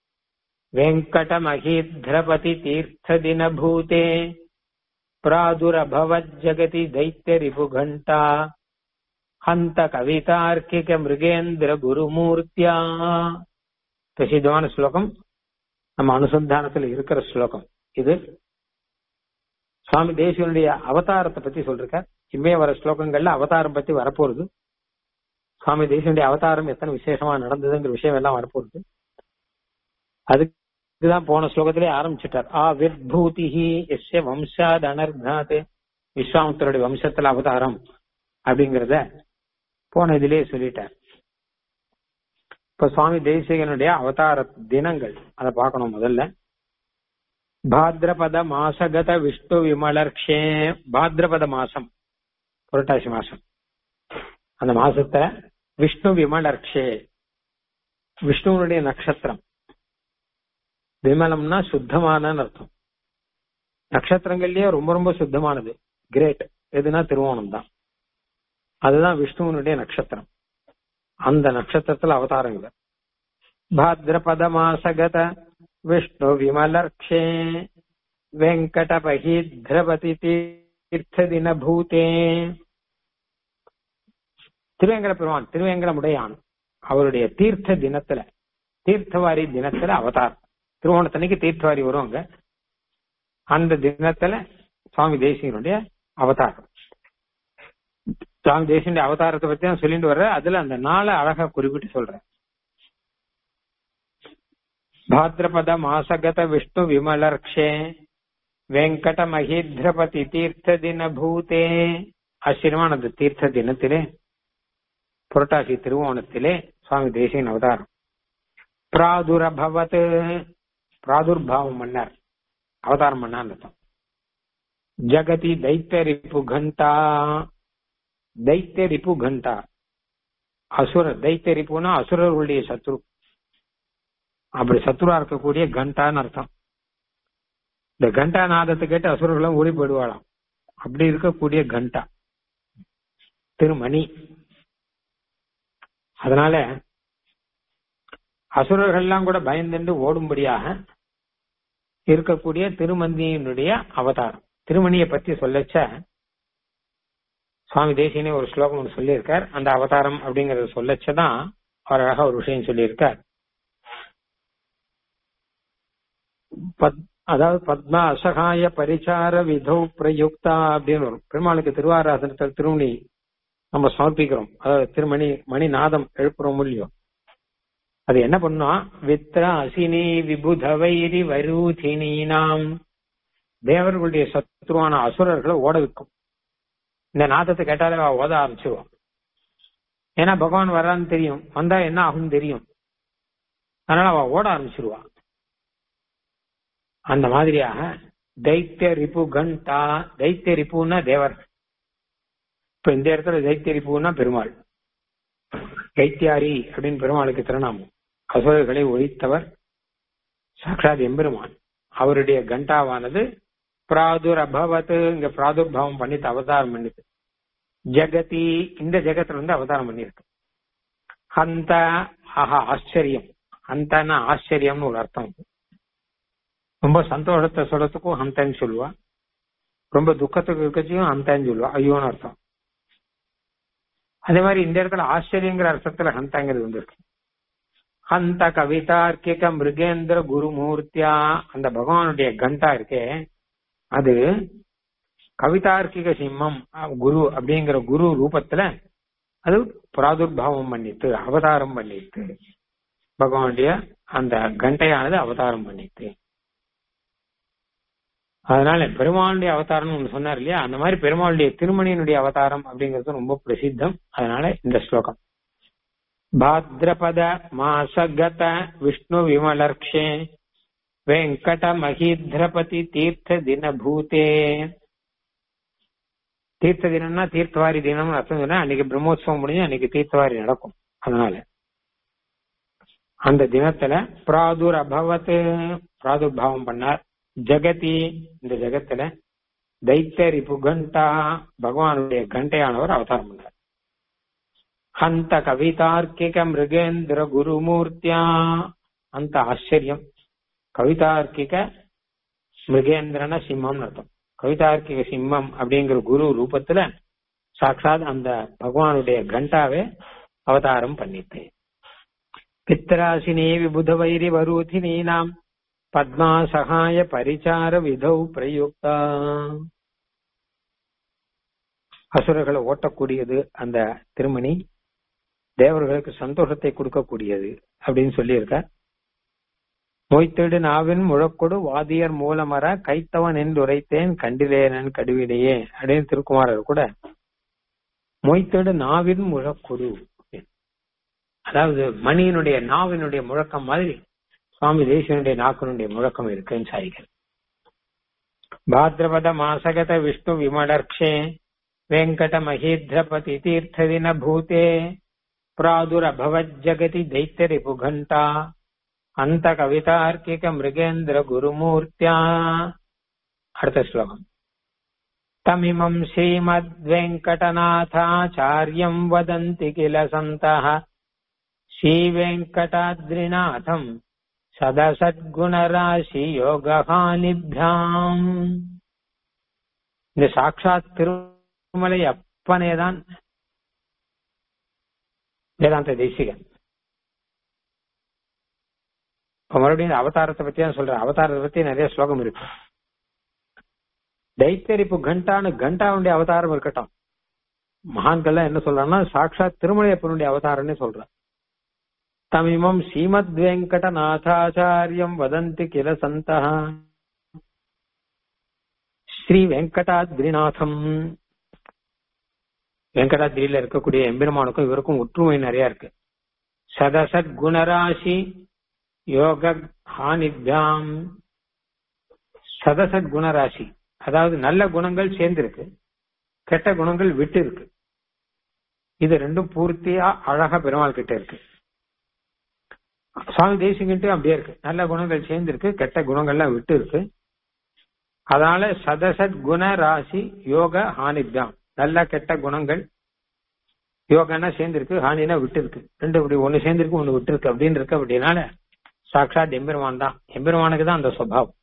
वेङ्कटमहीध्रपति तीर्थदिनभूते प्रादुरभवज्जगति दैत्यरिपुघण्टा हन्त कवितार्किक मृगेन्द्र குருமூர்த்தியா பிரசித்தமான ஸ்லோகம் நம்ம அனுசந்தானத்துல இருக்கிற ஸ்லோகம் இது சுவாமி தேசியனுடைய அவதாரத்தை பத்தி சொல்லிருக்க இனிமே வர ஸ்லோகங்கள்ல அவதாரம் பத்தி வரப்போறது சுவாமி தேசியனுடைய அவதாரம் எத்தனை விசேஷமா நடந்ததுங்கிற விஷயம் எல்லாம் வரப்போகுது அதுக்குதான் போன ஸ்லோகத்திலே ஆரம்பிச்சிட்டார் ஆ விர்பூதிஹி எஸ்ய வம்சாத் அனர்காத் விஸ்வாமித்தருடைய வம்சத்துல அவதாரம் அப்படிங்கறத போன இதிலே சொல்லிட்டார் இப்ப சுவாமி தேசிகனுடைய அவதார தினங்கள் அதை பார்க்கணும் முதல்ல பாத்ரபத மாசகத விஷ்ணு விமலர்ஷே பாத்ரபத மாசம் புரட்டாசி மாசம் அந்த மாசத்தை விஷ்ணு விமலர்ஷே விஷ்ணுவனுடைய நட்சத்திரம் விமலம்னா சுத்தமான அர்த்தம் நட்சத்திரங்கள்லயே ரொம்ப ரொம்ப சுத்தமானது கிரேட் எதுனா திருவோணம் தான் அதுதான் விஷ்ணுவனுடைய நட்சத்திரம் அந்த நட்சத்திரத்துல அவதாரங்கள் பாத்ரபத மாசகத விஷ்ணு விமலர்ஷே வெங்கடபஹீத்ரபதி தீர்த்த தின பூதே திருவேங்கட பெருமான் திருவேங்கடமுடையான் அவருடைய தீர்த்த தினத்துல தீர்த்தவாரி தினத்துல அவதாரம் திருவோணத்தன்னைக்கு தீர்த்தவாரி வருவாங்க அந்த தினத்துல சுவாமி தேசியனுடைய அவதாரம் சுவாமி தேசியனுடைய அவதாரத்தை பத்தி நான் சொல்லிட்டு வர்ற அதுல அந்த நாளை அழகா குறிப்பிட்டு சொல்றேன் பாத்ரபத மாசகத விஷ்ணு விமலர்ஷே வெங்கட மகீத்ரபதி தீர்த்த தின பூதே ஆச்சரியமான அந்த தீர்த்த தினத்திலே புரட்டாசி திருவோணத்திலே சுவாமி தேசியன் அவதாரம் பிராதுரபவத் பிராதுர்பாவம் மன்னர் அவதாரம் பண்ணார் அர்த்தம் ஜகதி தைத்திய ரிப்பு கண்டா தைத்திய ரிப்பு கண்டா அசுரர் தைத்திய ரிப்புனா அசுரர்களுடைய சத்ரு அப்படி சத்ருவா இருக்கக்கூடிய கண்டான்னு அர்த்தம் இந்த கண்டா நாதத்தை கேட்டு அசுரர்களும் ஓடி போயிடுவாளாம் அப்படி இருக்கக்கூடிய கண்டா திருமணி அதனால அசுரர்கள்லாம் கூட பயந்துண்டு ஓடும்படியாக இருக்கக்கூடிய திருமந்தியினுடைய அவதாரம் திருமணியை பத்தி சொல்லச்ச சுவாமி தேசியனே ஒரு ஸ்லோகம் ஒன்று சொல்லியிருக்கார் அந்த அவதாரம் அப்படிங்கறத சொல்லச்சதான் அவர் அழகா ஒரு விஷயம் சொல்லியிருக்கார் அதாவது பத்மா அசகாய பரிச்சார விதௌ பிரயுக்தா அப்படின்னு வரும் பெருமாளுக்கு திருவாராதனத்தில் திருமணி நம்ம சமர்ப்பிக்கிறோம் அதாவது திருமணி மணிநாதம் எழுப்புறோம் இல்லையோ அது என்ன பண்ணும் வித்ரா அசினி விபுத வைரி வரூதினி நாம் தேவர்களுடைய சத்ருவான அசுரர்களை ஓட வைக்கும் இந்த நாதத்தை கேட்டாலே அவ ஓத ஆரம்பிச்சிருவான் ஏன்னா பகவான் வர்றான்னு தெரியும் வந்தா என்ன ஆகும்னு தெரியும் அதனால அவ ஓட ஆரம்பிச்சிருவா அந்த மாதிரியாக தைத்திய ரிப்பு கண்டா தைத்திய ரிப்புன்னா தேவர் இப்ப இந்த இடத்துல தைத்திய ரிப்புன்னா பெருமாள் கைத்தியாரி அப்படின்னு பெருமாளுக்கு திருநாமம் அசுரர்களை ஒழித்தவர் சாட்சாத் எம்பெருமான் அவருடைய கண்டாவானது பிராதுரபவத் இங்க பிராதுர்பாவம் பண்ணிட்டு அவதாரம் பண்ணிட்டு ஜெகதி இந்த ஜெகத்துல இருந்து அவதாரம் பண்ணிருக்கு ஹந்த ஆஹா ஆச்சரியம் ஹந்தனா ஆச்சரியம்னு ஒரு அர்த்தம் ரொம்ப சந்தோஷத்தை சொல்றதுக்கும் ஹந்தன்னு சொல்லுவா ரொம்ப துக்கத்துக்கு இருக்கச்சியும் ஹந்தன்னு சொல்லுவா ஐயோன்னு அர்த்தம் அதே மாதிரி இந்த இடத்துல ஆச்சரியங்கிற அர்த்தத்துல ஹந்தாங்கிறது வந்திருக்கு ஹந்த கவிதார்க்கிக மிருகேந்திர குருமூர்த்தியா அந்த பகவானுடைய கண்டா இருக்கே அது கவிதார்க்கிக சிம்மம் குரு அப்படிங்கிற குரு ரூபத்துல அது பிராதுர்பாவம் பண்ணிட்டு அவதாரம் பண்ணிட்டு பகவானுடைய அந்த கண்டையானது அவதாரம் பண்ணிட்டு அதனால பெருமாளுடைய அவதாரம்னு ஒண்ணு சொன்னார் இல்லையா அந்த மாதிரி பெருமாளுடைய திருமணியினுடைய அவதாரம் அப்படிங்கிறது ரொம்ப பிரசித்தம் அதனால இந்த ஸ்லோகம் பாத்ரபத மாசகத விஷ்ணு விமலர்ஷே வெங்கட மகீத்ரபதி தீர்த்த தின பூதே தீர்த்த தினம்னா தீர்த்தவாரி தினம்னு அர்த்தம் சொன்னா அன்னைக்கு பிரம்மோத்சவம் முடிஞ்சு அன்னைக்கு தீர்த்தவாரி நடக்கும் அதனால அந்த தினத்துல பிராதுர் அபவத் பிராதுர்பாவம் பண்ணார் ஜெகதி இந்த ஜெகத்துல தைத்த ரிபு கண்டா பகவானுடைய கண்டையானவர் அவதாரம் பண்ணார் ஹந்த கவிதார்க்கிக மிருகேந்திர குருமூர்த்தியா அந்த ஆச்சரியம் கவிதார்க்கிக மிருகேந்திரன சிம்மம்னு அர்த்தம் கவிதார்க்கிக சிம்மம் அப்படிங்கிற குரு ரூபத்துல சாட்சாத் அந்த பகவானுடைய கண்டாவே அவதாரம் பண்ணிட்டு பித்ராசினே விபுத வைரி வரூதினீனாம் பத்மா சகாய பரிச்சார விதௌ பிரயுக்தா அசுரர்களை ஓட்டக்கூடியது அந்த திருமணி தேவர்களுக்கு சந்தோஷத்தை கொடுக்கக்கூடியது அப்படின்னு சொல்லியிருக்க மொய்த்தெடு நாவின் முழக்கொடு வாதியர் மூலமர கைத்தவன் என்று உரைத்தேன் கண்டிலேனன் கடுவிடையே அப்படின்னு திருக்குமாரர் கூட மொய்த்தெடு நாவின் முழக்கொடு அதாவது மணியினுடைய நாவினுடைய முழக்கம் மாதிரி சுவாமி தேசியனுடைய நாக்கினுடைய முழக்கம் இருக்குன்னு சாரிகள் பாத்ரபத மாசகத விஷ்ணு விமடர்க்ஷே வெங்கட மகீத்ரபதி தீர்த்த தின பூதே प्रादुरभवज्जगति दैत्यरिपुघण्टा अन्तकवितार्किक मृगेन्द्र गुरुमूर्त्या अर्थश्लोकम् तमिमम् श्रीमद्वेङ्कटनाथाचार्यम् वदन्ति किल सन्तः श्रीवेङ्कटाद्रिनाथम् சதசத்குணராசி யோகானிபியாம் இந்த சாட்சாத் திருமலை அப்பனேதான் வேதாந்த தேசிகன் இப்ப மறுபடியும் அவதாரத்தை பத்தி தான் சொல்றேன் அவதாரத்தை பத்தி நிறைய ஸ்லோகம் இருக்கு தைத்தரிப்பு கண்டான்னு கண்டாவுடைய அவதாரம் இருக்கட்டும் மகான்கள்லாம் என்ன சொல்றாங்கன்னா சாட்சாத் திருமலையப்பனுடைய அவதாரம்னு சொல்ற தமிமம் ஸ்ரீமத் வெங்கட நாதாச்சாரியம் வதந்தி கில சந்தா ஸ்ரீ வெங்கடாத்ரிநாதம் வெங்கடாத்ரியில இருக்கக்கூடிய எம்பெருமானுக்கும் இவருக்கும் ஒற்றுமை நிறைய இருக்கு சதசத் குணராசி யோக ஹானித்யாம் சதசத் குணராசி அதாவது நல்ல குணங்கள் சேர்ந்திருக்கு கெட்ட குணங்கள் விட்டு இருக்கு இது ரெண்டும் பூர்த்தியா அழகா பெருமாள் கிட்ட இருக்கு சுவாமி தேசிகிட்ட அப்படியே இருக்கு நல்ல குணங்கள் சேர்ந்திருக்கு கெட்ட குணங்கள்லாம் விட்டு இருக்கு அதனால சதசத் குண ராசி யோக ஹானித்யாம் நல்ல கெட்ட குணங்கள் யோகானா சேர்ந்திருக்கு ஹானினா விட்டு இருக்கு ரெண்டு இப்படி ஒண்ணு சேர்ந்திருக்கு ஒண்ணு விட்டு இருக்கு அப்படின்னு இருக்கு அப்படின்னால சாட்சாத் எம்பெருமான் தான் எம்பெருமானுக்கு தான் அந்த சுவாவம்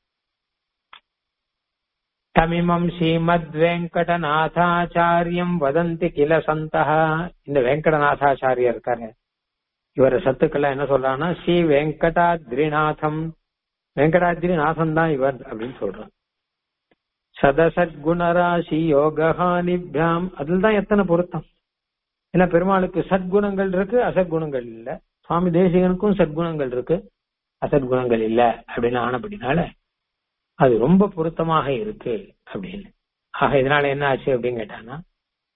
தமிமம் ஸ்ரீமத் வெங்கடநாதாச்சாரியம் வதந்தி கில சந்தா இந்த வெங்கடநாதாச்சாரியர் இருக்காரு இவர சத்துக்கெல்லாம் என்ன சொல்றாங்கன்னா ஸ்ரீ வெங்கடாத்ரிநாதம் வெங்கடாத்ரிநாதன் தான் இவர் அப்படின்னு சொல்றான் சதசத் குணராசி யோகானிபியாம் அதுல தான் எத்தனை பொருத்தம் ஏன்னா பெருமாளுக்கு சத்குணங்கள் இருக்கு அசத்குணங்கள் இல்ல சுவாமி தேசிகனுக்கும் சத்குணங்கள் இருக்கு அசத்குணங்கள் இல்ல அப்படின்னு ஆனப்படினால அது ரொம்ப பொருத்தமாக இருக்கு அப்படின்னு ஆக இதனால என்ன ஆச்சு அப்படின்னு கேட்டான்னா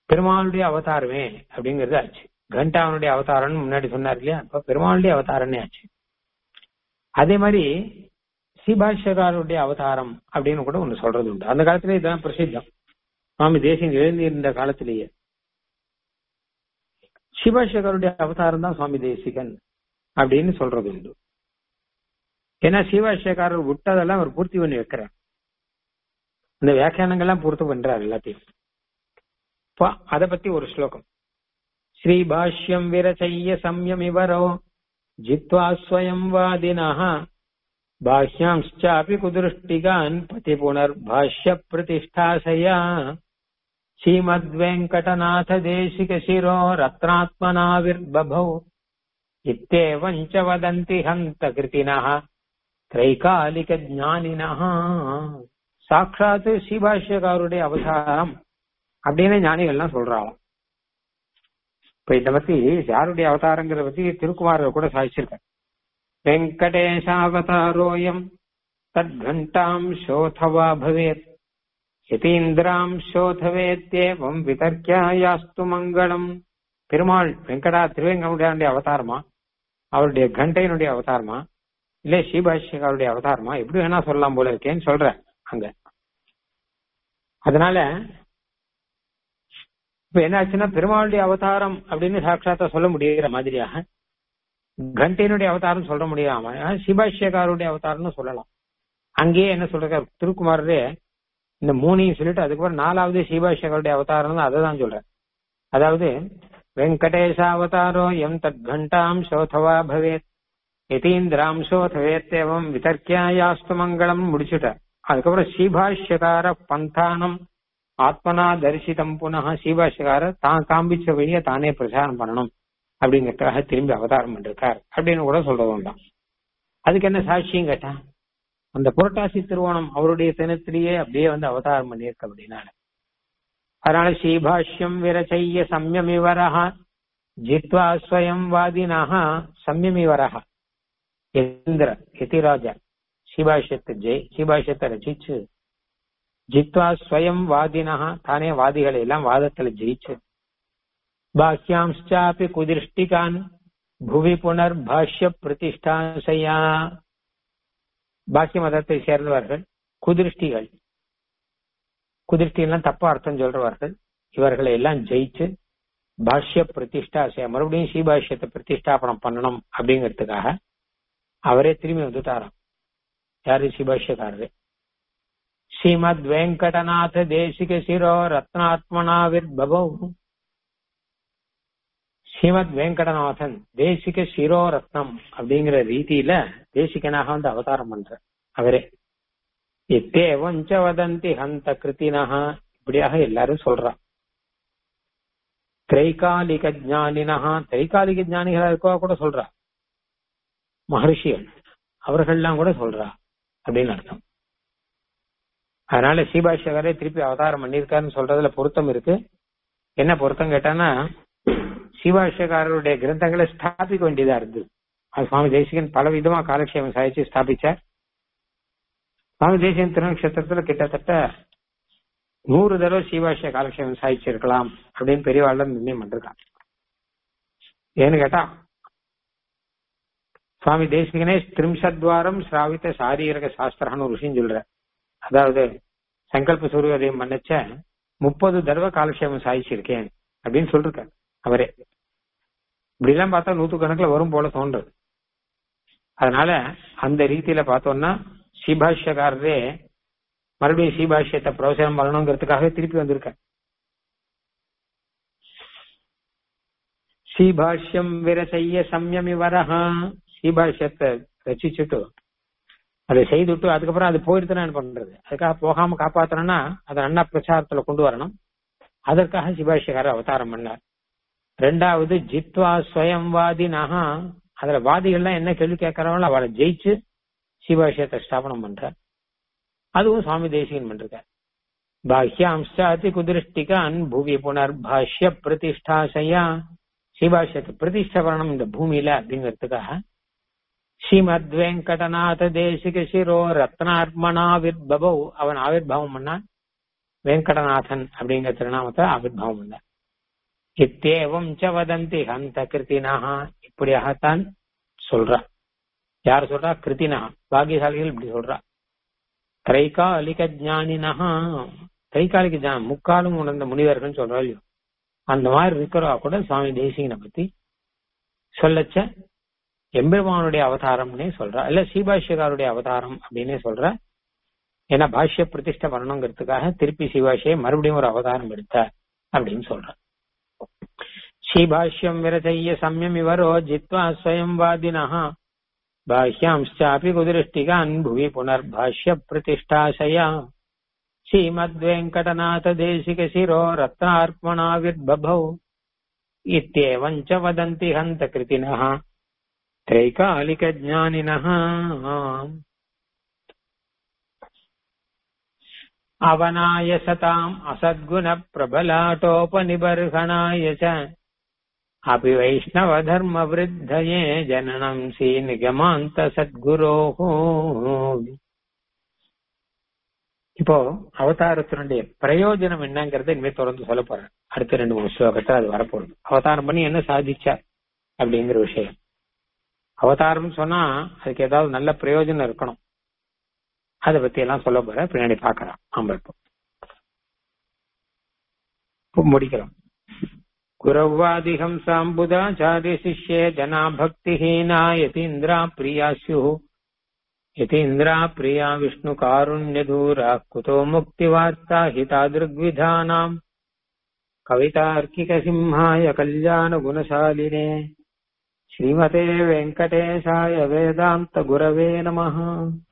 பெருமாளுடைய அவதாரமே அப்படிங்கிறது ஆச்சு கண்டாவனுடைய அவதாரம்னு முன்னாடி சொன்னார் இல்லையா அப்ப பெருமாளுடைய அவதாரம்னே ஆச்சு அதே மாதிரி ஸ்ரீபாஷ்யகாரருடைய அவதாரம் அப்படின்னு கூட ஒண்ணு சொல்றது உண்டு அந்த காலத்துல இதுதான் பிரசித்தம் சுவாமி தேசியம் எழுந்திருந்த காலத்திலேயே சிவாஷகருடைய அவதாரம் தான் சுவாமி தேசிகன் அப்படின்னு சொல்றது உண்டு ஏன்னா சிவாஷகாரர் விட்டதெல்லாம் அவர் பூர்த்தி பண்ணி வைக்கிறார் இந்த வியாக்கியானங்கள்லாம் பூர்த்தி பண்றார் எல்லாத்தையும் இப்போ அதை பத்தி ஒரு ஸ்லோகம் ஸ்ரீபாஷ்யம் விரச்சைய சம்யமிவரோ ஜித்வா ஸ்வயம் வாதினः बाह्यांश्चापि कुदृष्टिकान् पति पुनर्भाष्य प्रतिष्ठाशया श्रीमद्वेङ्कटनाथ देशिकशिरो रत्नात्मनाविर्बभौ इत्येवम् च वदन्ति हन्तकृतिनः त्रैकालिकज्ञानिनः சாட்சாத் ஸ்ரீபாஷ்யக்காருடைய அவதாரம் அப்படின்னு ஞானிகள்லாம் சொல்றாங்க இப்ப இத பத்தி யாருடைய அவதாரங்கிறத பத்தி திருக்குமாரர் கூட சாதிச்சிருக்கார் வெங்கடேஷாவதாரோயம் தத்கண்டாம் சோதவா பவேத் யதீந்திராம் சோதவேத்தேவம் விதர்க்கியாயாஸ்து மங்களம் பெருமாள் வெங்கடா திருவேங்கமுடைய அவதாரமா அவருடைய கண்டையினுடைய அவதாரமா இல்ல ஸ்ரீபாஷ்யக்காருடைய அவதாரமா எப்படி வேணா சொல்லலாம் போல இருக்கேன்னு சொல்றேன் அங்க அதனால இப்ப என்ன ஆச்சுன்னா பெருமாளுடைய அவதாரம் அப்படின்னு சாட்சாத்தா சொல்ல முடியுற மாதிரியாக கண்டையினுடைய அவதாரம் சொல்ல முடியாம சிபாஷ்யக்காருடைய அவதாரம்னு சொல்லலாம் அங்கேயே என்ன சொல்றாரு திருக்குமாரரே இந்த மூணையும் சொல்லிட்டு அதுக்கப்புறம் நாலாவது சிபாஷ்யக்காருடைய அவதாரம் அதை தான் சொல்றேன் அதாவது வெங்கடேஷ அவதாரோ எம் தத் கண்டாம் சோதவா பவேத் யதீந்திராம் சோதவேத்தேவம் விதர்க்கியாயாஸ்து மங்களம் முடிச்சுட்டார் அதுக்கப்புறம் ஸ்ரீபாஷ்யகார பந்தானம் ஆத்மனா தரிசிதம் புனக ஸ்ரீபாஷ்யகார தான் காண்பிச்ச வழிய தானே பிரச்சாரம் பண்ணணும் அப்படிங்கறதுக்காக திரும்பி அவதாரம் பண்ணிருக்கார் அப்படின்னு கூட சொல்றது உண்டாம் அதுக்கு என்ன சாட்சியும் கேட்டா அந்த புரட்டாசி திருவோணம் அவருடைய தினத்திலேயே அப்படியே வந்து அவதாரம் பண்ணியிருக்க அப்படின்னால அதனால ஸ்ரீபாஷ்யம் விரச்சைய சம்யமிவரஹ ஜித்வா ஸ்வயம் வாதினஹ சம்யமிவரஹ இந்திர யதிராஜா ஸ்ரீபாஷ்யத்தை ஜெய் ஸ்ரீபாஷ்யத்தை ரசிச்சு ஜித்வா ஸ்வயம் வாதினஹ தானே வாதிகளை எல்லாம் வாதத்துல ஜெயிச்சு பாஹ்யாம்ச்சாப்பி குதிருஷ்டிகான் புவி புனர் பாஷ்ய பிரதிஷ்டாசையா பாக்கிய மதத்தை சேர்ந்தவர்கள் குதிருஷ்டிகள் குதிருஷ்டி எல்லாம் தப்பா அர்த்தம் சொல்றவர்கள் இவர்களை எல்லாம் ஜெயிச்சு பாஷ்ய பிரதிஷ்டாசையா மறுபடியும் ஸ்ரீபாஷ்யத்தை பிரதிஷ்டாபனம் பண்ணணும் அப்படிங்கிறதுக்காக அவரே திரும்பி வந்துட்டாராம் யாரு ஸ்ரீபாஷ்யக்காரரு ஸ்ரீமத் வெங்கடநாத தேசிக சிரோ ரத்னாத்மனாவிர் பபௌ ஸ்ரீமத் வெங்கடநாதன் தேசிக சிரோ ரத்னம் அப்படிங்கிற ரீதியில தேசிகனாக வந்து அவதாரம் பண்ற அவரே இத்தேவஞ்ச வதந்தி ஹந்த கிருத்தினஹா இப்படியாக எல்லாரும் சொல்றா திரைகாலிக ஜானினஹா திரைகாலிக ஜானிகளா இருக்கவா கூட சொல்றா மகர்ஷிகள் அவர்கள்லாம் கூட சொல்றா அப்படின்னு அர்த்தம் அதனால ஸ்ரீபாஷ்யகரே திருப்பி அவதாரம் பண்ணியிருக்காருன்னு சொல்றதுல பொருத்தம் இருக்கு என்ன பொருத்தம் கேட்டானா சிவாஷ்யக்காரருடைய கிரந்தங்களை ஸ்தாபிக்க வேண்டியதா இருந்தது அது சுவாமி தேசிகன் பல விதமா காலக்ஷேபம் சாதிச்சு ஸ்தாபிச்சார் சுவாமி தேசிகன் திருநக்ஷத்திரத்துல கிட்டத்தட்ட நூறு தடவை சிவாஷ்ய காலக்ஷேபம் சாதிச்சிருக்கலாம் அப்படின்னு பெரியவாள் நிர்ணயம் பண்ணிருக்கான் ஏன்னு கேட்டா சுவாமி தேசிகனே திரிம்சத்வாரம் ஸ்ராவித்த சாரீரக சாஸ்திரம்னு ஒரு விஷயம் சொல்ற அதாவது சங்கல்ப சூரியோதயம் பண்ணச்ச முப்பது தடவை காலக்ஷேபம் சாதிச்சிருக்கேன் அப்படின்னு சொல்லிருக்காரு அவரே இப்படி எல்லாம் பார்த்தா நூத்து கணக்குல வரும் போல தோன்றது அதனால அந்த ரீதியில பார்த்தோம்னா ஸ்ரீபாஷ்யக்காரரே மறுபடியும் ஸ்ரீபாஷ்யத்தை பிரவசனம் பண்ணணுங்கிறதுக்காக திருப்பி வந்திருக்க ஸ்ரீபாஷ்யம் விரசைய சம்யமி வரஹா ஸ்ரீபாஷ்யத்தை ரசிச்சுட்டு அதை செய்துட்டு அதுக்கப்புறம் அது போயிடுத்துனா என்ன பண்றது அதுக்காக போகாம காப்பாத்தணும்னா அதை அண்ணா பிரச்சாரத்துல கொண்டு வரணும் அதற்காக சிபாஷ்யக்காரர் அவதாரம் பண்ணார் ரெண்டாவது ஜித்வா ஸ்வயம் வாதினஹா அதுல வாதிகள்லாம் என்ன கேள்வி கேட்கறவங்களோ அவளை ஜெயிச்சு சிவாஷியத்தை ஸ்தாபனம் பண்றார் அதுவும் சுவாமி தேசிகன் பண்றார் பாஹ்யாம்சாதி குதிருஷ்டிகான் புவி புனர் பாஷ்ய பிரதிஷ்டாசையா சிவாஷ்யத்தை பிரதிஷ்டை பண்ணணும் இந்த பூமியில அப்படிங்கிறதுக்காக ஸ்ரீமத் வெங்கடநாத தேசிக சிரோ ரத்னார்மனா விர்பவ் அவன் ஆவிர்வாவம் பண்ணான் வெங்கடநாதன் அப்படிங்கிற திருநாமத்தை ஆவிர்வாவம் பண்ணார் இத்தேவம் ச வதந்தி ஹந்த கிருத்தினா இப்படியாகத்தான் சொல்றா யார் சொல்றா கிருத்தினா பாகியசாலிகள் இப்படி சொல்றா திரைகாலிக ஜானினா திரைகாலிக ஜான் முக்காலும் உணர்ந்த முனிவர்கள் சொல்றா இல்லையோ அந்த மாதிரி இருக்கிறவா கூட சுவாமி தேசிகனை பத்தி சொல்லச்ச எம்பெருமானுடைய அவதாரம்னே சொல்றா இல்ல சீபாஷ்யகாருடைய அவதாரம் அப்படின்னே சொல்ற ஏன்னா பாஷ்ய பிரதிஷ்டை பண்ணணுங்கிறதுக்காக திருப்பி சிவாஷியை மறுபடியும் ஒரு அவதாரம் எடுத்தார் அப்படின்னு சொல்ற ஸ்ரீபாஷ்யம் விரச்சைய சம்யம் இவரோ ஜித்வா ஸ்வயம் வாதினா பாஹ்யாம்ச்சாபி குதிருஷ்டிகான் புவி புனர்பாஷ்ய பிரதிஷ்டாசயா ஸ்ரீமத்வேங்கடநாத தேசிக சிரோ ரத்னார்ப்பணாவிர்பபௌ இत्येवम् च वदन्ति हन्तकृतिनः त्रैकालिकज्ञानिनः अवनाय सताम् असद्गुणप्रबलाटोपनिबर्हणाय च अपि वैष्णवधर्मवृद्धये जननम् श्रीनिगमान्तसद्गुरोः இப்போ அவதாரத்தினுடைய பிரயோஜனம் என்னங்கறத இனிமே தொடர்ந்து சொல்ல போறேன் அடுத்த ரெண்டு மூணு ஸ்லோகத்துல அது வரப்போகுது அவதாரம் பண்ணி என்ன சாதிச்சார் அப்படிங்கிற விஷயம் அவதாரம் சொன்னா அதுக்கு ஏதாவது நல்ல பிரயோஜனம் இருக்கணும் அதை பத்தி எல்லாம் சொல்ல போற பின்னாடி பாக்கலாம் ஆம்பல் முடிக்கலாம் குரவாதிகம் சாம்புதாச்சாரிய சிஷ்யே ஜனா பக்திஹீனா யதீந்திரா பிரியா ஸ்யு यतीन्द्रा प्रिया विष्णुकारुण्यदूरा कुतो मुक्तिवार्ता हितादृग्विधानाम् कवितार्किकसिंहाय कल्याणगुणशालिने श्रीमते वेङ्कटेशाय वेदान्तगुरवे नमः